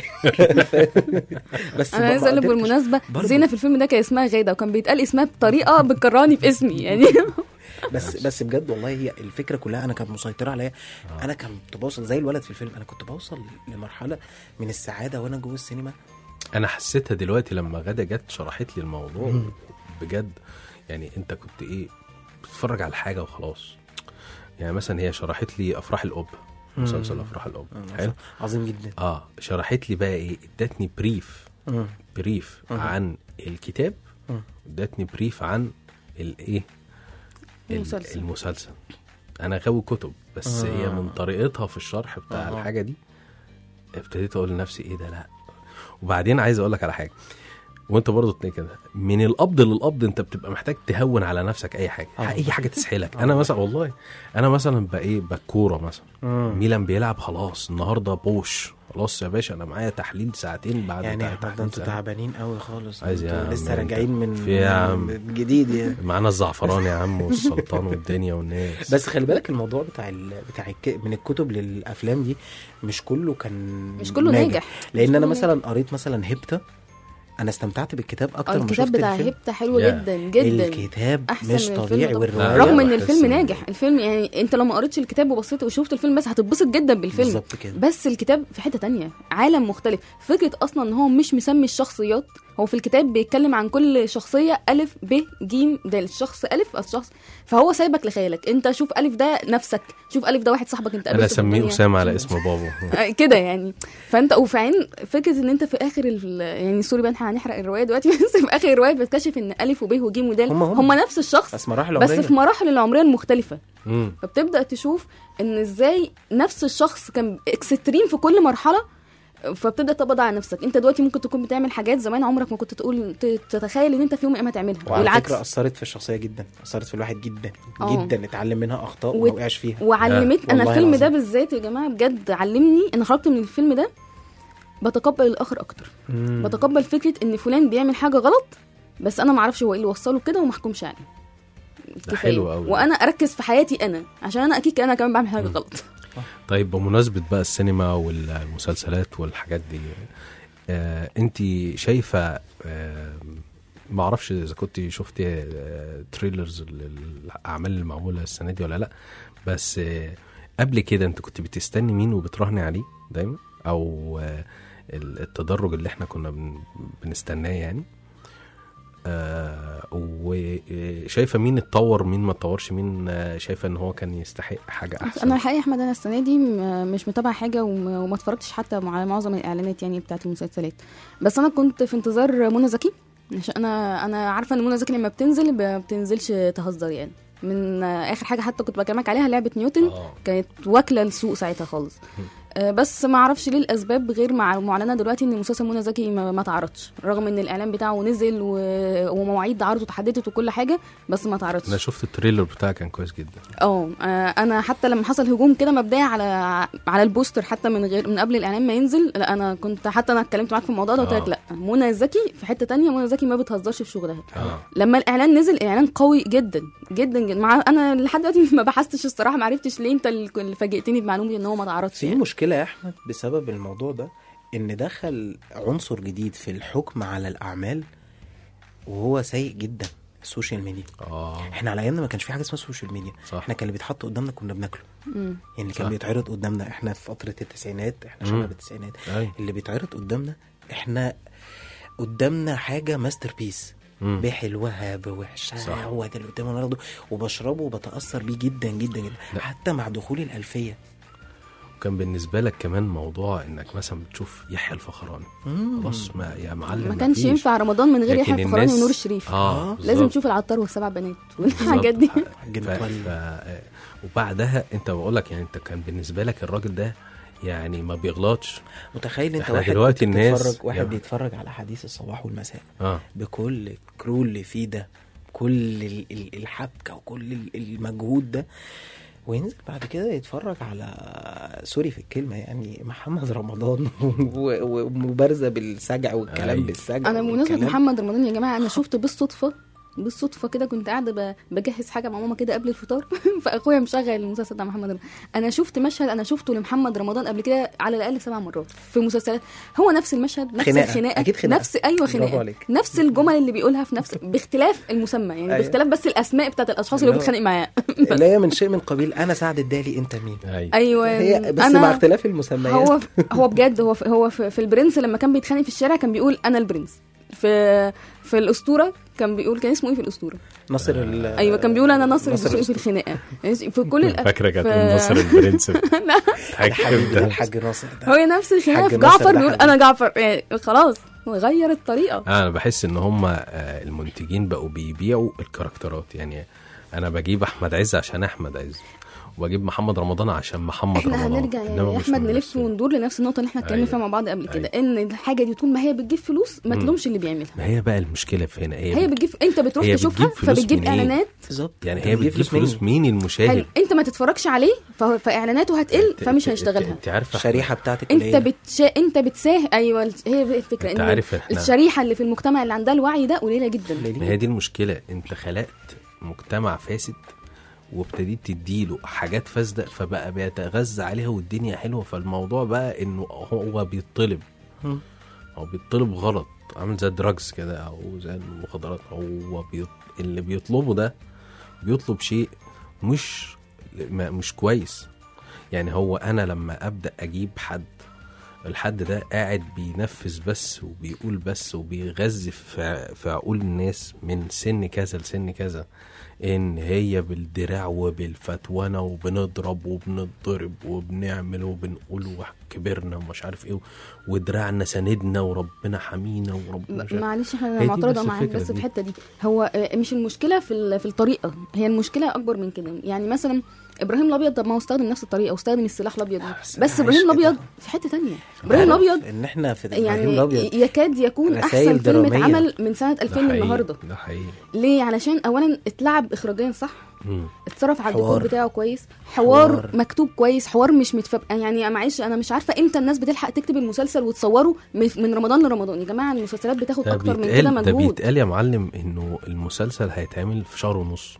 S4: بس
S3: انا
S4: ما-
S3: عايز
S4: ما
S3: اقول لك
S4: قدرتش.
S3: بالمناسبه
S4: برضه.
S3: زينه في الفيلم ده كان اسمها غاده وكان بيتقال اسمها بطريقه بتكرهني في اسمي يعني
S4: بس بس بجد والله هي الفكره كلها انا كانت مسيطره عليا انا كنت بوصل زي الولد في الفيلم انا كنت بوصل لمرحله من السعاده وانا جوه السينما
S2: انا حسيتها دلوقتي لما غدا جت شرحت لي الموضوع بجد يعني انت كنت ايه بتتفرج على حاجه وخلاص يعني مثلا هي شرحت لي افراح الاب مسلسل افراح الاب حلو
S4: عظيم جدا
S2: اه شرحت لي بقى ايه ادتني بريف
S4: مم.
S2: بريف عن الكتاب
S4: مم.
S2: ادتني بريف عن الايه ال-
S3: المسلسل.
S2: المسلسل انا غاوي كتب بس
S4: آه.
S2: هي من طريقتها في الشرح بتاع
S4: آه.
S2: الحاجه دي ابتديت اقول لنفسي ايه ده لا وبعدين عايز اقول لك على حاجه وانت برضه تلاقي كده من القبض للقبض انت بتبقى محتاج تهون على نفسك اي حاجه
S4: آه.
S2: اي حاجه تسحلك انا مثلا والله انا مثلا بقى ايه بكوره مثلا
S4: مم.
S2: ميلان بيلعب خلاص النهارده بوش خلاص يا باشا انا معايا تحليل ساعتين بعد
S4: يعني
S2: تع-
S4: احنا ده
S2: تحليل
S4: انتوا
S2: ساعتين.
S4: تعبانين قوي خالص
S2: عايز يا
S4: انتوا لسه
S2: عم
S4: راجعين
S2: انت.
S4: من
S2: في يا عم.
S4: من جديد يعني
S2: معانا الزعفران يا عم والسلطان والدنيا والناس
S4: بس خلي بالك الموضوع بتاع ال... بتاع الك... من الكتب للافلام دي مش كله كان
S3: مش كله ناجح.
S4: لان
S3: مش
S4: انا
S3: كله
S4: مثلا قريت مثلا هبته انا استمتعت بالكتاب اكتر ما
S3: الكتاب
S4: شفت
S3: بتاع
S4: الفيلم
S3: هبته حلو
S2: يا.
S3: جدا جدا
S4: الكتاب
S3: أحسن
S4: مش
S3: من الفيلم
S4: طبيعي
S3: طبعاً.
S4: والروايه
S3: رغم ان
S2: بحس
S3: الفيلم
S2: إن-
S3: ناجح الفيلم يعني انت لو ما قريتش الكتاب وبصيت وشفت الفيلم بس هتتبسط جدا بالفيلم
S4: بالظبط كده
S3: بس الكتاب في حته تانية عالم مختلف فكره اصلا ان هو مش مسمي الشخصيات هو في الكتاب بيتكلم عن كل شخصيه الف ب ج د الشخص الف الشخص فهو سايبك لخيالك انت شوف الف ده نفسك شوف الف ده واحد صاحبك انت
S2: انا
S3: قابلته في
S2: اسميه
S3: الدنيا.
S2: اسامه على اسم بابا
S3: آه، كده يعني فانت وفي عين فكره ان انت في اخر ال... يعني سوري بقى احنا هنحرق الروايه دلوقتي بس في اخر الروايه بتكتشف ان الف وب وج ودال
S4: هم هم.
S3: هم نفس الشخص
S4: بس مراحل
S3: بس
S4: عمرية.
S3: في مراحل العمريه المختلفه
S2: مم.
S3: فبتبدا تشوف ان ازاي نفس الشخص كان اكستريم في كل مرحله فبتبدا تقبض على نفسك انت دلوقتي ممكن تكون بتعمل حاجات زمان عمرك ما كنت تقول ت- تتخيل ان انت في يوم من الايام هتعملها
S4: وعلى
S3: والعكس
S4: فكره اثرت في الشخصيه جدا اثرت في الواحد جدا
S3: اه.
S4: جدا اتعلم منها اخطاء
S3: و-
S4: وما وقعش فيها
S3: وعلمت انا
S4: والله
S3: الفيلم ده
S4: العظيم.
S3: بالذات يا جماعه بجد علمني انا خرجت من الفيلم ده بتقبل الاخر اكتر
S4: مم.
S3: بتقبل فكره ان فلان بيعمل حاجه غلط بس انا ما اعرفش هو ايه اللي وصله كده وما احكمش عليه كفاية.
S2: حلو أوي.
S3: وانا اركز في حياتي انا عشان انا اكيد انا كمان بعمل حاجه غلط
S2: طيب بمناسبة بقى السينما والمسلسلات والحاجات دي آه انت شايفة آه ما اعرفش اذا كنت شفت آه تريلرز الاعمال المعمولة السنة دي ولا لا بس آه قبل كده انت كنت بتستني مين وبتراهني عليه دايما او آه التدرج اللي احنا كنا بن بنستناه يعني آه وشايفه مين اتطور مين ما اتطورش مين آه شايفه ان هو كان يستحق حاجه احسن
S3: انا الحقيقه احمد انا السنه دي م- مش متابعه حاجه وم- وما اتفرجتش حتى على معظم الاعلانات يعني بتاعت المسلسلات بس انا كنت في انتظار منى زكي عشان انا انا عارفه ان منى زكي لما بتنزل ما بتنزلش تهزر يعني من آه، اخر حاجه حتى كنت بكلمك عليها لعبه نيوتن
S2: آه.
S3: كانت واكله السوق ساعتها خالص آه، بس ما اعرفش ليه الاسباب غير مع معلنه دلوقتي ان مسلسل منى زكي ما ما اتعرضش رغم ان الاعلان بتاعه نزل و- ومواعيد عرضه اتحددت وكل حاجه بس ما اتعرضش
S2: انا شفت التريلر بتاعه كان كويس جدا
S3: اه آه، انا حتى لما حصل هجوم كده مبدئي على على البوستر حتى من غير من قبل الاعلان ما ينزل لا انا كنت حتى انا اتكلمت معاك في الموضوع ده قلت لك
S2: آه.
S3: لا منى زكي في حته تانية منى زكي ما بتهزرش في شغلها
S2: اه
S3: لما الاعلان نزل اعلان قوي جدا جدا جدا مع انا لحد دلوقتي ما بحثتش الصراحه ما عرفتش ليه انت اللي فاجئتني بمعلومه ان هو ما اتعرضش
S4: في
S3: يعني.
S4: مشكله يا احمد بسبب الموضوع ده ان دخل عنصر جديد في الحكم على الاعمال وهو سيء جدا السوشيال ميديا
S2: اه
S4: احنا على ايامنا ما كانش في حاجه اسمها سوشيال ميديا
S2: صح.
S4: احنا كان اللي بيتحط قدامنا كنا بناكله
S3: مم.
S4: يعني اللي كان
S2: صح.
S4: بيتعرض قدامنا احنا في فتره التسعينات احنا
S2: مم.
S4: شباب التسعينات
S2: أي.
S4: اللي بيتعرض قدامنا احنا قدامنا حاجه ماستر بيس
S2: مم.
S4: بحلوها بوحشها
S2: صح.
S4: هو ده اللي قدامي انا باخده وبشربه وبتاثر بيه جدا جدا جدا
S2: لا.
S4: حتى مع دخول الالفيه
S2: وكان بالنسبه لك كمان موضوع انك مثلا بتشوف يحيى الفخراني خلاص ما يا معلم
S3: ما كانش
S2: فيش.
S3: ينفع رمضان من غير
S2: لكن
S3: يحيى الفخراني
S2: الناس-
S3: ونور الشريف
S2: اه
S3: لازم
S2: بالظبط.
S3: تشوف العطار والسبع بنات والحاجات دي
S2: بالظبط.
S4: جن
S2: ف...
S4: طري.
S2: ف... وبعدها انت بقول لك يعني انت كان بالنسبه لك الراجل ده يعني ما بيغلطش
S4: متخيل انت
S2: احنا
S4: واحد
S2: دلوقتي
S4: كنت
S2: الناس-
S4: بتتفرج واحد
S2: يا-
S4: بيتفرج على حديث الصباح والمساء
S2: اه
S4: بكل الكرو اللي فيه ده كل ال- ال- الحبكه وكل ال- المجهود ده وينزل بعد كده يتفرج على سوري في الكلمه يعني محمد رمضان و- ومبارزه بالسجع والكلام
S2: أيوة.
S4: بالسجع
S3: انا بمناسبه
S4: والكلام.
S3: محمد رمضان يا جماعه انا شفت بالصدفه بالصدفه كده كنت قاعده ب- بجهز حاجه مع ماما كده قبل الفطار فاخويا مشغل المسلسل بتاع محمد رمضان انا شفت مشهد انا شفته لمحمد رمضان قبل كده على الاقل سبع مرات في مسلسلات هو نفس المشهد نفس
S4: خناقة.
S3: الخناقه
S4: أكيد خناقة.
S3: نفس ايوه
S4: برافو
S3: خناقه
S4: عليك.
S3: نفس الجمل اللي بيقولها في نفس باختلاف المسمى يعني
S4: أيوة.
S3: باختلاف بس الاسماء بتاعت الاشخاص اللي هو
S4: اللي هو-
S3: بيتخانق معاه
S4: اللي هي من شيء من قبيل انا سعد الدالي انت مين
S2: ايوه
S3: ايوه
S4: هي بس
S3: أنا
S4: مع اختلاف المسميات
S3: هو هو بجد هو في هو في, في البرنس لما كان بيتخانق في الشارع كان بيقول انا البرنس في في الاسطوره كان بيقول كان اسمه ايه في الاسطوره
S4: ناصر ال-
S3: ايوه كان بيقول انا ناصر
S4: ناصر
S3: الدسوقي في الخناقه في كل الأ-
S2: فاكره كانت
S3: في-
S2: من نصر البرنس
S4: الحبيب ده
S2: ده
S4: الحاج ناصر ده
S3: هو نفس الخناقه
S4: حاج
S3: في
S4: ناصر
S3: جعفر
S4: ده
S3: بيقول
S4: حبيبي.
S3: انا جعفر يعني خلاص غير الطريقه
S2: انا بحس ان هم المنتجين بقوا بيبيعوا الكاركترات يعني انا بجيب احمد عز عشان احمد عز وبجيب محمد رمضان عشان محمد
S3: احنا
S2: رمضان
S3: هنرجع
S2: إنما
S3: يا
S2: مش
S3: احمد نلف
S2: ممثل.
S3: وندور لنفس النقطه اللي احنا اتكلمنا
S2: أيوة.
S3: فيها مع بعض قبل كده
S2: أيوة.
S3: ان الحاجه دي طول ما هي بتجيب فلوس ما
S2: مم.
S3: تلومش اللي بيعملها
S2: ما هي بقى المشكله في هنا
S3: هي بتجيب انت بتروح
S2: هي
S3: تشوفها
S2: بتجيب فلوس
S3: فبتجيب
S2: منين؟
S3: اعلانات
S4: بالظبط
S2: يعني هي بتجيب فلوس مين المشاهد
S3: حلو انت ما تتفرجش عليه ف- فاعلاناته هتقل
S2: أنت-
S3: فمش
S2: أنت-
S3: هيشتغلها
S2: انت عارفه
S4: الشريحه بتاعتك
S3: انت
S4: قليلة.
S3: بتشا... انت بتساه ايوه هي دي الفكره
S2: انت
S3: ان
S2: عارف احنا-
S3: الشريحه اللي في المجتمع اللي عندها الوعي ده قليله جدا
S2: ما هي دي المشكله انت خلقت مجتمع فاسد وابتديت تديله حاجات فاسده فبقى بيتغذى عليها والدنيا حلوه فالموضوع بقى انه هو بيطلب
S4: مم.
S2: هو بيطلب غلط عامل زي الدراجز كده او زي المخدرات هو بيط... اللي بيطلبه ده بيطلب شيء مش ما مش كويس يعني هو انا لما ابدا اجيب حد الحد ده قاعد بينفذ بس وبيقول بس وبيغذي في في عقول الناس من سن كذا لسن كذا ان هي بالدراع وبالفتوانه وبنضرب وبنضرب وبنعمل وبنقول وكبرنا ومش عارف ايه ودراعنا ساندنا وربنا حمينا وربنا مش عارف
S3: معلش
S2: هي
S3: احنا
S2: دي
S3: معترضه
S2: بس
S3: معاك
S2: الفكرة
S3: بس في
S2: دي.
S3: الحته دي هو آه، مش المشكله في ال- في الطريقه هي المشكله اكبر من كده يعني مثلا ابراهيم الابيض طب ما هو استخدم نفس الطريقه واستخدم السلاح الابيض ده.
S4: بس
S3: بس
S4: أنا
S3: ابراهيم
S4: عايش
S3: الابيض
S4: كده.
S3: في حته تانية ابراهيم
S4: عارف
S3: الابيض
S4: ان احنا في ابراهيم
S3: يعني
S4: الابيض
S3: يكاد يكون
S4: رسائل
S3: احسن فيلم
S4: درامية.
S3: اتعمل من سنه 2000
S2: ده حقيقي،
S3: للنهارده
S2: ده حقيقي
S3: ليه علشان اولا اتلعب اخراجيا صح
S2: مم.
S3: اتصرف على الديكور
S4: حوار.
S3: بتاعه كويس حوار,
S4: حوار.
S3: مكتوب كويس حوار مش متفب يعني معلش انا مش عارفه امتى الناس بتلحق تكتب المسلسل وتصوره من من رمضان لرمضان يا جماعه المسلسلات بتاخد
S2: ده
S3: اكتر من
S2: بيتقال
S3: كده
S2: ده
S3: مجهود
S2: بيتقال يا معلم انه المسلسل هيتعمل في شهر ونص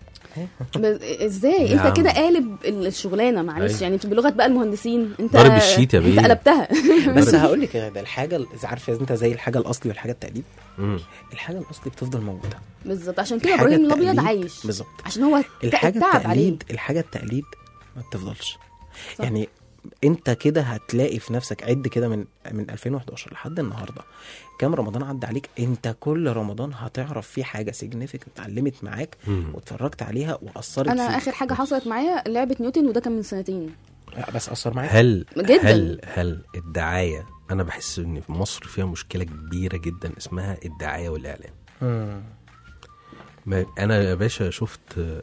S3: بس ازاي
S2: يا
S3: انت كده
S2: عم.
S3: قالب الشغلانه معلش
S2: أيوة.
S3: يعني بلغه بقى المهندسين انت
S2: ضارب الشيت يا بيه.
S3: انت قلبتها
S4: بس هقول لك ده الحاجه ال- إذا عارفه انت زي الحاجه الاصلي والحاجه التقليد
S2: مم.
S4: الحاجه الاصلي بتفضل موجوده
S3: بالظبط عشان كده
S4: الحاجة
S3: ابراهيم الابيض
S4: التقليد-
S3: عايش
S4: بالظبط
S3: عشان هو
S4: الحاجه
S3: تعب عليه
S4: التقليد الحاجه التقليد ما بتفضلش
S3: صح.
S4: يعني انت كده هتلاقي في نفسك عد كده من من 2011 لحد النهارده كام رمضان عدى عليك انت كل رمضان هتعرف فيه حاجه سيجنيفيكنت اتعلمت معاك
S2: مم.
S4: واتفرجت عليها واثرت
S3: انا
S4: فيك.
S3: اخر حاجه حصلت معايا لعبه نيوتن وده كان من سنتين
S4: لا، بس اثر معاك
S2: هل
S3: جداً.
S2: هل هل الدعايه انا بحس ان في مصر فيها مشكله كبيره جدا اسمها الدعايه والاعلان
S4: مم.
S2: ما انا يا باشا شفت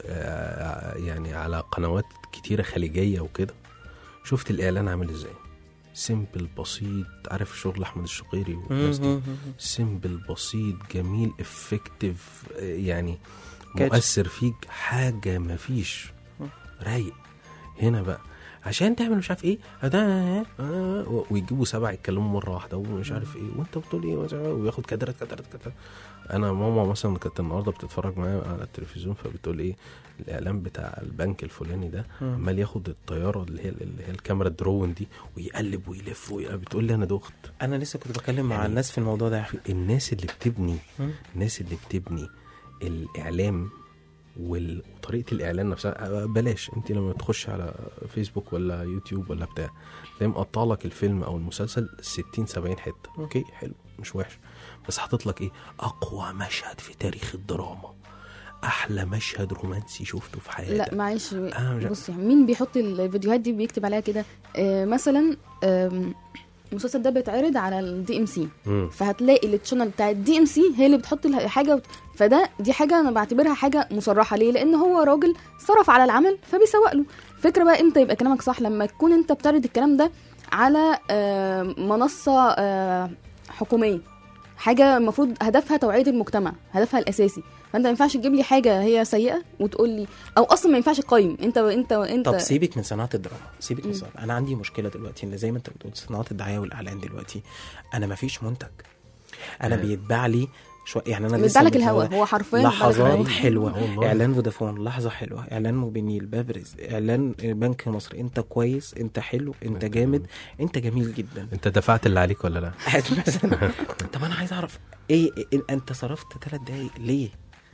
S2: آه، يعني على قنوات كتيره خليجيه وكده شفت الاعلان عامل ازاي سيمبل بسيط عارف شغل احمد الشقيري والناس دي
S4: مم.
S2: سيمبل بسيط جميل افكتيف يعني
S4: كاتش.
S2: مؤثر فيك حاجه مفيش رايق هنا بقى عشان تعمل مش عارف ايه ده آه، ويجيبوا سبع يتكلموا مره واحده ومش عارف ايه وانت بتقول ايه ومش عارف إيه، وياخد كادرات كادرات كادرات انا ماما مثلا كانت النهارده بتتفرج معايا على التلفزيون فبتقول ايه الاعلان بتاع البنك الفلاني ده عمال ياخد الطياره اللي هي اللي هي الكاميرا الدرون دي ويقلب ويلف ويقلب. بتقول لي انا دخت
S4: انا لسه كنت بتكلم مع
S2: يعني
S4: الناس في الموضوع ده
S2: الناس اللي بتبني
S4: مم.
S2: الناس اللي بتبني الاعلام وال- وطريقه الاعلان نفسها بلاش انت لما تخش على فيسبوك ولا يوتيوب ولا بتاع تلاقي مقطع لك الفيلم او المسلسل 60 70 حته اوكي حلو مش وحش بس حاطط لك ايه اقوى مشهد في تاريخ الدراما احلى مشهد رومانسي شفته في حياتك
S3: لا معلش
S2: أنا مش-
S3: بص يعني مين بيحط الفيديوهات دي بيكتب عليها كده آه مثلا آم، المسلسل ده بيتعرض على الدي ام سي
S2: مم.
S3: فهتلاقي التشانل بتاع الدي ام سي هي اللي بتحط الحاجه وت... فده دي حاجه انا بعتبرها حاجه مصرحه ليه لان هو راجل صرف على العمل فبيسوق له فكره بقى امتى يبقى كلامك صح لما تكون انت بتعرض الكلام ده على آه، منصه آه، حكوميه حاجه المفروض هدفها توعيه المجتمع هدفها الاساسي فانت ما ينفعش تجيب لي حاجه هي سيئه وتقول لي او اصلا ما ينفعش تقيم انت انت انت
S4: طب سيبك من صناعه الدراما سيبك من صناعة. انا عندي مشكله دلوقتي ان زي ما انت بتقول صناعه الدعايه والاعلان دلوقتي انا ما فيش منتج انا
S2: آه.
S4: بيتباع لي شويه يعني انا
S3: بيتباع
S4: لسه
S3: لك
S4: من
S3: الهوا
S4: شوية
S3: هو حرفيا بيتباع لك
S4: لحظات
S3: الهوا.
S4: حلوه
S2: آه والله.
S4: اعلان فودافون لحظه حلوه اعلان موبينيل بابرز اعلان بنك مصر انت كويس انت حلو انت
S2: أنت
S4: جامد
S2: جامد.
S4: انت جميل جدا
S2: انت دفعت اللي عليك ولا لا
S4: مثلا طب انا عايز اعرف ايه, إيه انت صرفت ثلاث دقايق ليه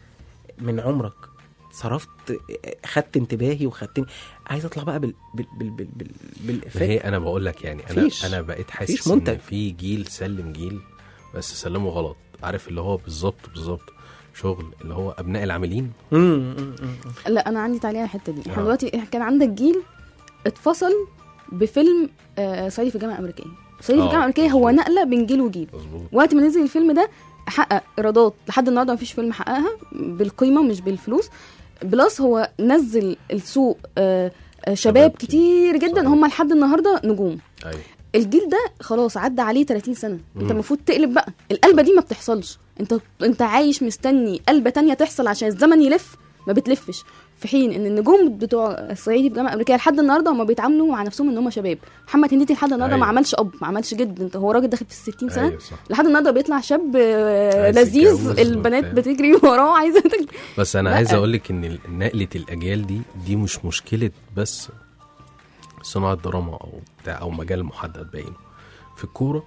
S4: من عمرك صرفت خدت انتباهي وخدتني عايز اطلع بقى بال بال بال بال, بال...
S2: ما
S4: بالإفكت.
S2: هي انا بقول لك يعني انا
S4: مفيش.
S2: انا بقيت
S4: مفيش
S2: حاسس
S4: منتج.
S2: ان في جيل سلم جيل بس سلمه غلط عارف اللي هو بالظبط بالظبط شغل اللي هو ابناء العاملين
S4: مم، مم، مم.
S3: لا انا عندي تعليق على الحته دي احنا
S2: آه.
S3: دلوقتي كان عندك جيل اتفصل بفيلم آه صعيدي في الجامعه الامريكيه صعيدي في
S2: آه،
S3: الجامعه الامريكيه هو
S2: مظبوط.
S3: نقله بين جيل وجيل
S2: مظبوط
S3: وقت ما نزل الفيلم ده حقق ايرادات لحد النهارده مفيش فيلم حققها بالقيمه مش بالفلوس بلس هو نزل السوق آه آه، شباب
S2: شباب
S3: كتير جدا
S2: صحيح.
S3: هم لحد النهارده نجوم
S2: ايوه
S3: الجيل ده خلاص عدى عليه 30 سنه انت
S2: مم.
S3: المفروض تقلب بقى القلبه دي ما بتحصلش انت انت عايش مستني قلبه تانية تحصل عشان الزمن يلف ما بتلفش في حين ان النجوم بتوع الصعيدي في الجامعه الامريكيه لحد النهارده هم بيتعاملوا مع نفسهم ان هم شباب محمد هنيدي لحد النهارده ما
S2: أيوة.
S3: عملش اب ما عملش جد انت هو راجل داخل في ال 60 سنه
S2: ايوه صح
S3: لحد النهارده بيطلع شاب آه،
S2: عايز
S3: لذيذ
S2: يتجوز
S3: البنات
S2: وبتاع.
S3: بتجري وراه عايزه تجري
S2: بس انا
S3: لا.
S2: عايز اقول لك ان ال- نقله الاجيال دي دي مش مشكله بس صناعه دراما او بتاع او مجال محدد بعينه في الكوره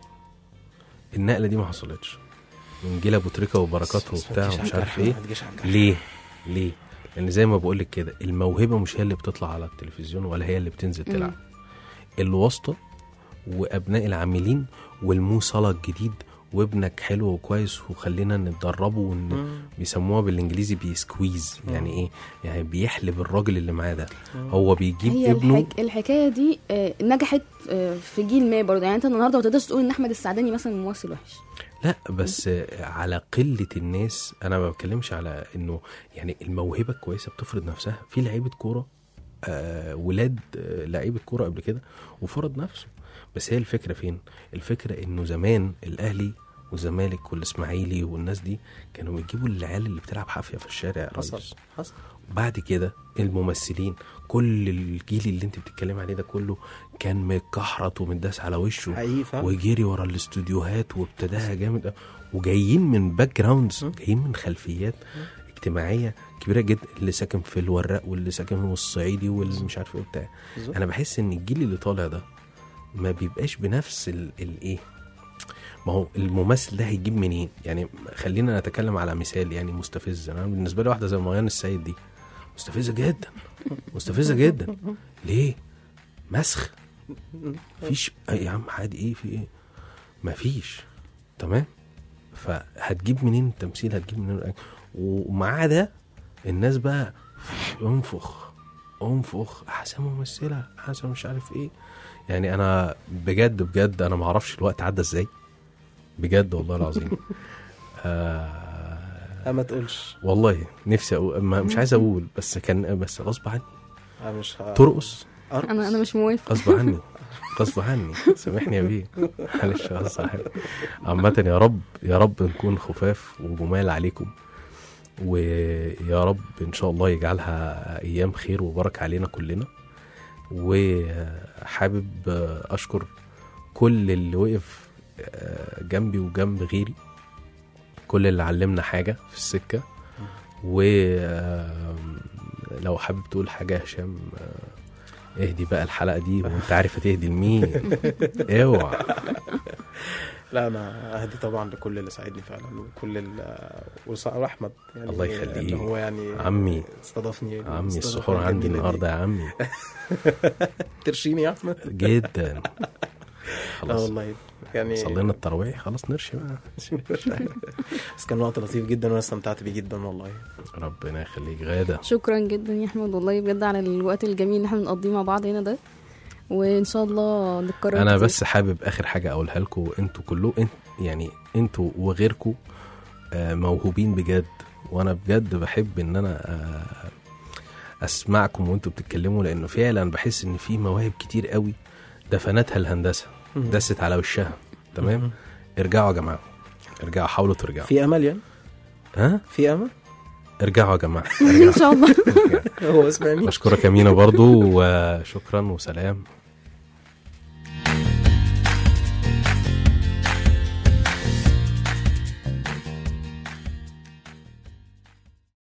S2: النقله دي ما حصلتش من جيل ابو تريكه وبركات
S4: بس ما
S2: وبتاع
S4: تجيش
S2: ومش
S4: على
S2: عارف
S4: الجرح،
S2: ايه
S4: ما تجيش على الجرح.
S2: ليه ليه لان زي ما بقول لك كده الموهبه مش هي اللي بتطلع على التلفزيون ولا هي اللي بتنزل
S3: مم.
S2: تلعب الواسطه وابناء العاملين والمو صلاة الجديد وابنك حلو وكويس وخلينا نتدربه ون...
S4: مم.
S2: بيسموها بالانجليزي بيسكويز يعني ايه يعني بيحلب الراجل اللي معاه ده هو بيجيب
S3: هي
S2: ابنه
S3: الحك... الحكايه دي آه، نجحت آه، في جيل ما برضه يعني انت النهارده ما تقدرش تقول ان احمد السعداني مثلا ممثل وحش
S2: لا بس آه، على قلة الناس انا ما بتكلمش على انه يعني الموهبة الكويسة بتفرض نفسها في لعيبة كورة آه ولاد آه لعيبة كورة قبل كده وفرض نفسه بس هي الفكرة فين الفكرة انه زمان الاهلي والزمالك والاسماعيلي والناس دي كانوا بيجيبوا العيال اللي بتلعب حافية في الشارع يا
S4: حصل
S2: ريس
S4: حصل
S2: بعد كده الممثلين كل الجيل اللي انت بتتكلم عليه ده كله كان متكحرت ومتداس على وشه
S4: حقيقي فعلا.
S2: وجري ورا الاستوديوهات وابتداها جامد أوي. وجايين من باك جراوندز جايين من خلفيات اجتماعيه كبيره جدا اللي ساكن في الورق واللي ساكن في الصعيدي واللي مش عارف ايه وبتاع
S4: بالظبط.
S2: انا بحس ان الجيل اللي طالع ده ما بيبقاش بنفس ال- الايه ما هو الممثل ده هيجيب منين يعني خلينا نتكلم على مثال يعني مستفز انا بالنسبه لي واحده زي ميان السيد دي مستفزه جدا مستفزه جدا ليه مسخ مفيش يا عم عادي ايه في ايه مفيش تمام فهتجيب منين التمثيل هتجيب منين الأكل؟ ومع ده الناس بقى انفخ انفخ احسن ممثله احسن مش عارف ايه يعني انا بجد بجد انا ما اعرفش الوقت عدى ازاي بجد والله العظيم آه
S4: لا ما تقولش
S2: والله نفسي أقول ما مش عايز اقول بس كان بس غصب عني
S4: انا مش ه...
S2: ترقص
S4: أرقص.
S3: انا انا مش موافق
S2: غصب عني غصب عني سامحني يا بيه معلش غصب عني عامة يا رب يا رب نكون خفاف وجمال عليكم ويا رب ان شاء الله يجعلها ايام خير وبركة علينا كلنا وحابب اشكر كل اللي وقف جنبي وجنب غيري كل اللي علمنا حاجة في السكة ولو حابب تقول حاجة يا هشام آه، اهدي بقى الحلقة دي وانت عارف هتهدي لمين اوعى
S4: لا انا اهدي طبعا لكل اللي ساعدني فعلا وكل ال وصار احمد يعني
S2: الله يخليه.
S4: اللي هو يعني
S2: عمي.
S4: استضافني
S2: عمي
S4: استضافني
S2: السحور عندي
S4: الجميلة دي.
S2: النهارده يا عمي
S4: ترشيني يا احمد
S2: جدا
S4: لا
S2: خلاص
S4: والله يعني
S2: صلينا التراويح خلاص نرشي بقى
S4: بس كان وقت لطيف جدا وانا استمتعت بيه جدا والله
S2: ربنا يخليك غاده
S3: شكرا جدا يا احمد والله بجد على الوقت الجميل اللي احنا بنقضيه مع بعض هنا ده وان شاء الله نتكرر
S2: انا
S3: كتير.
S2: بس حابب اخر حاجه اقولها لكم انتوا كله انت يعني انتوا وغيركم آه، موهوبين بجد وانا بجد بحب ان انا آه، اسمعكم وانتوا بتتكلموا لانه فعلا بحس ان في مواهب كتير قوي دفنتها الهندسه دست على وشها تمام ارجعوا يا جماعه ارجعوا حاولوا ترجعوا
S4: في امل يعني
S2: ها
S4: في امل
S2: ارجعوا يا جماعه
S3: ان شاء الله
S2: ارجعوا.
S4: هو اسمعني
S2: بشكرك يا مينا برضو وشكرا وسلام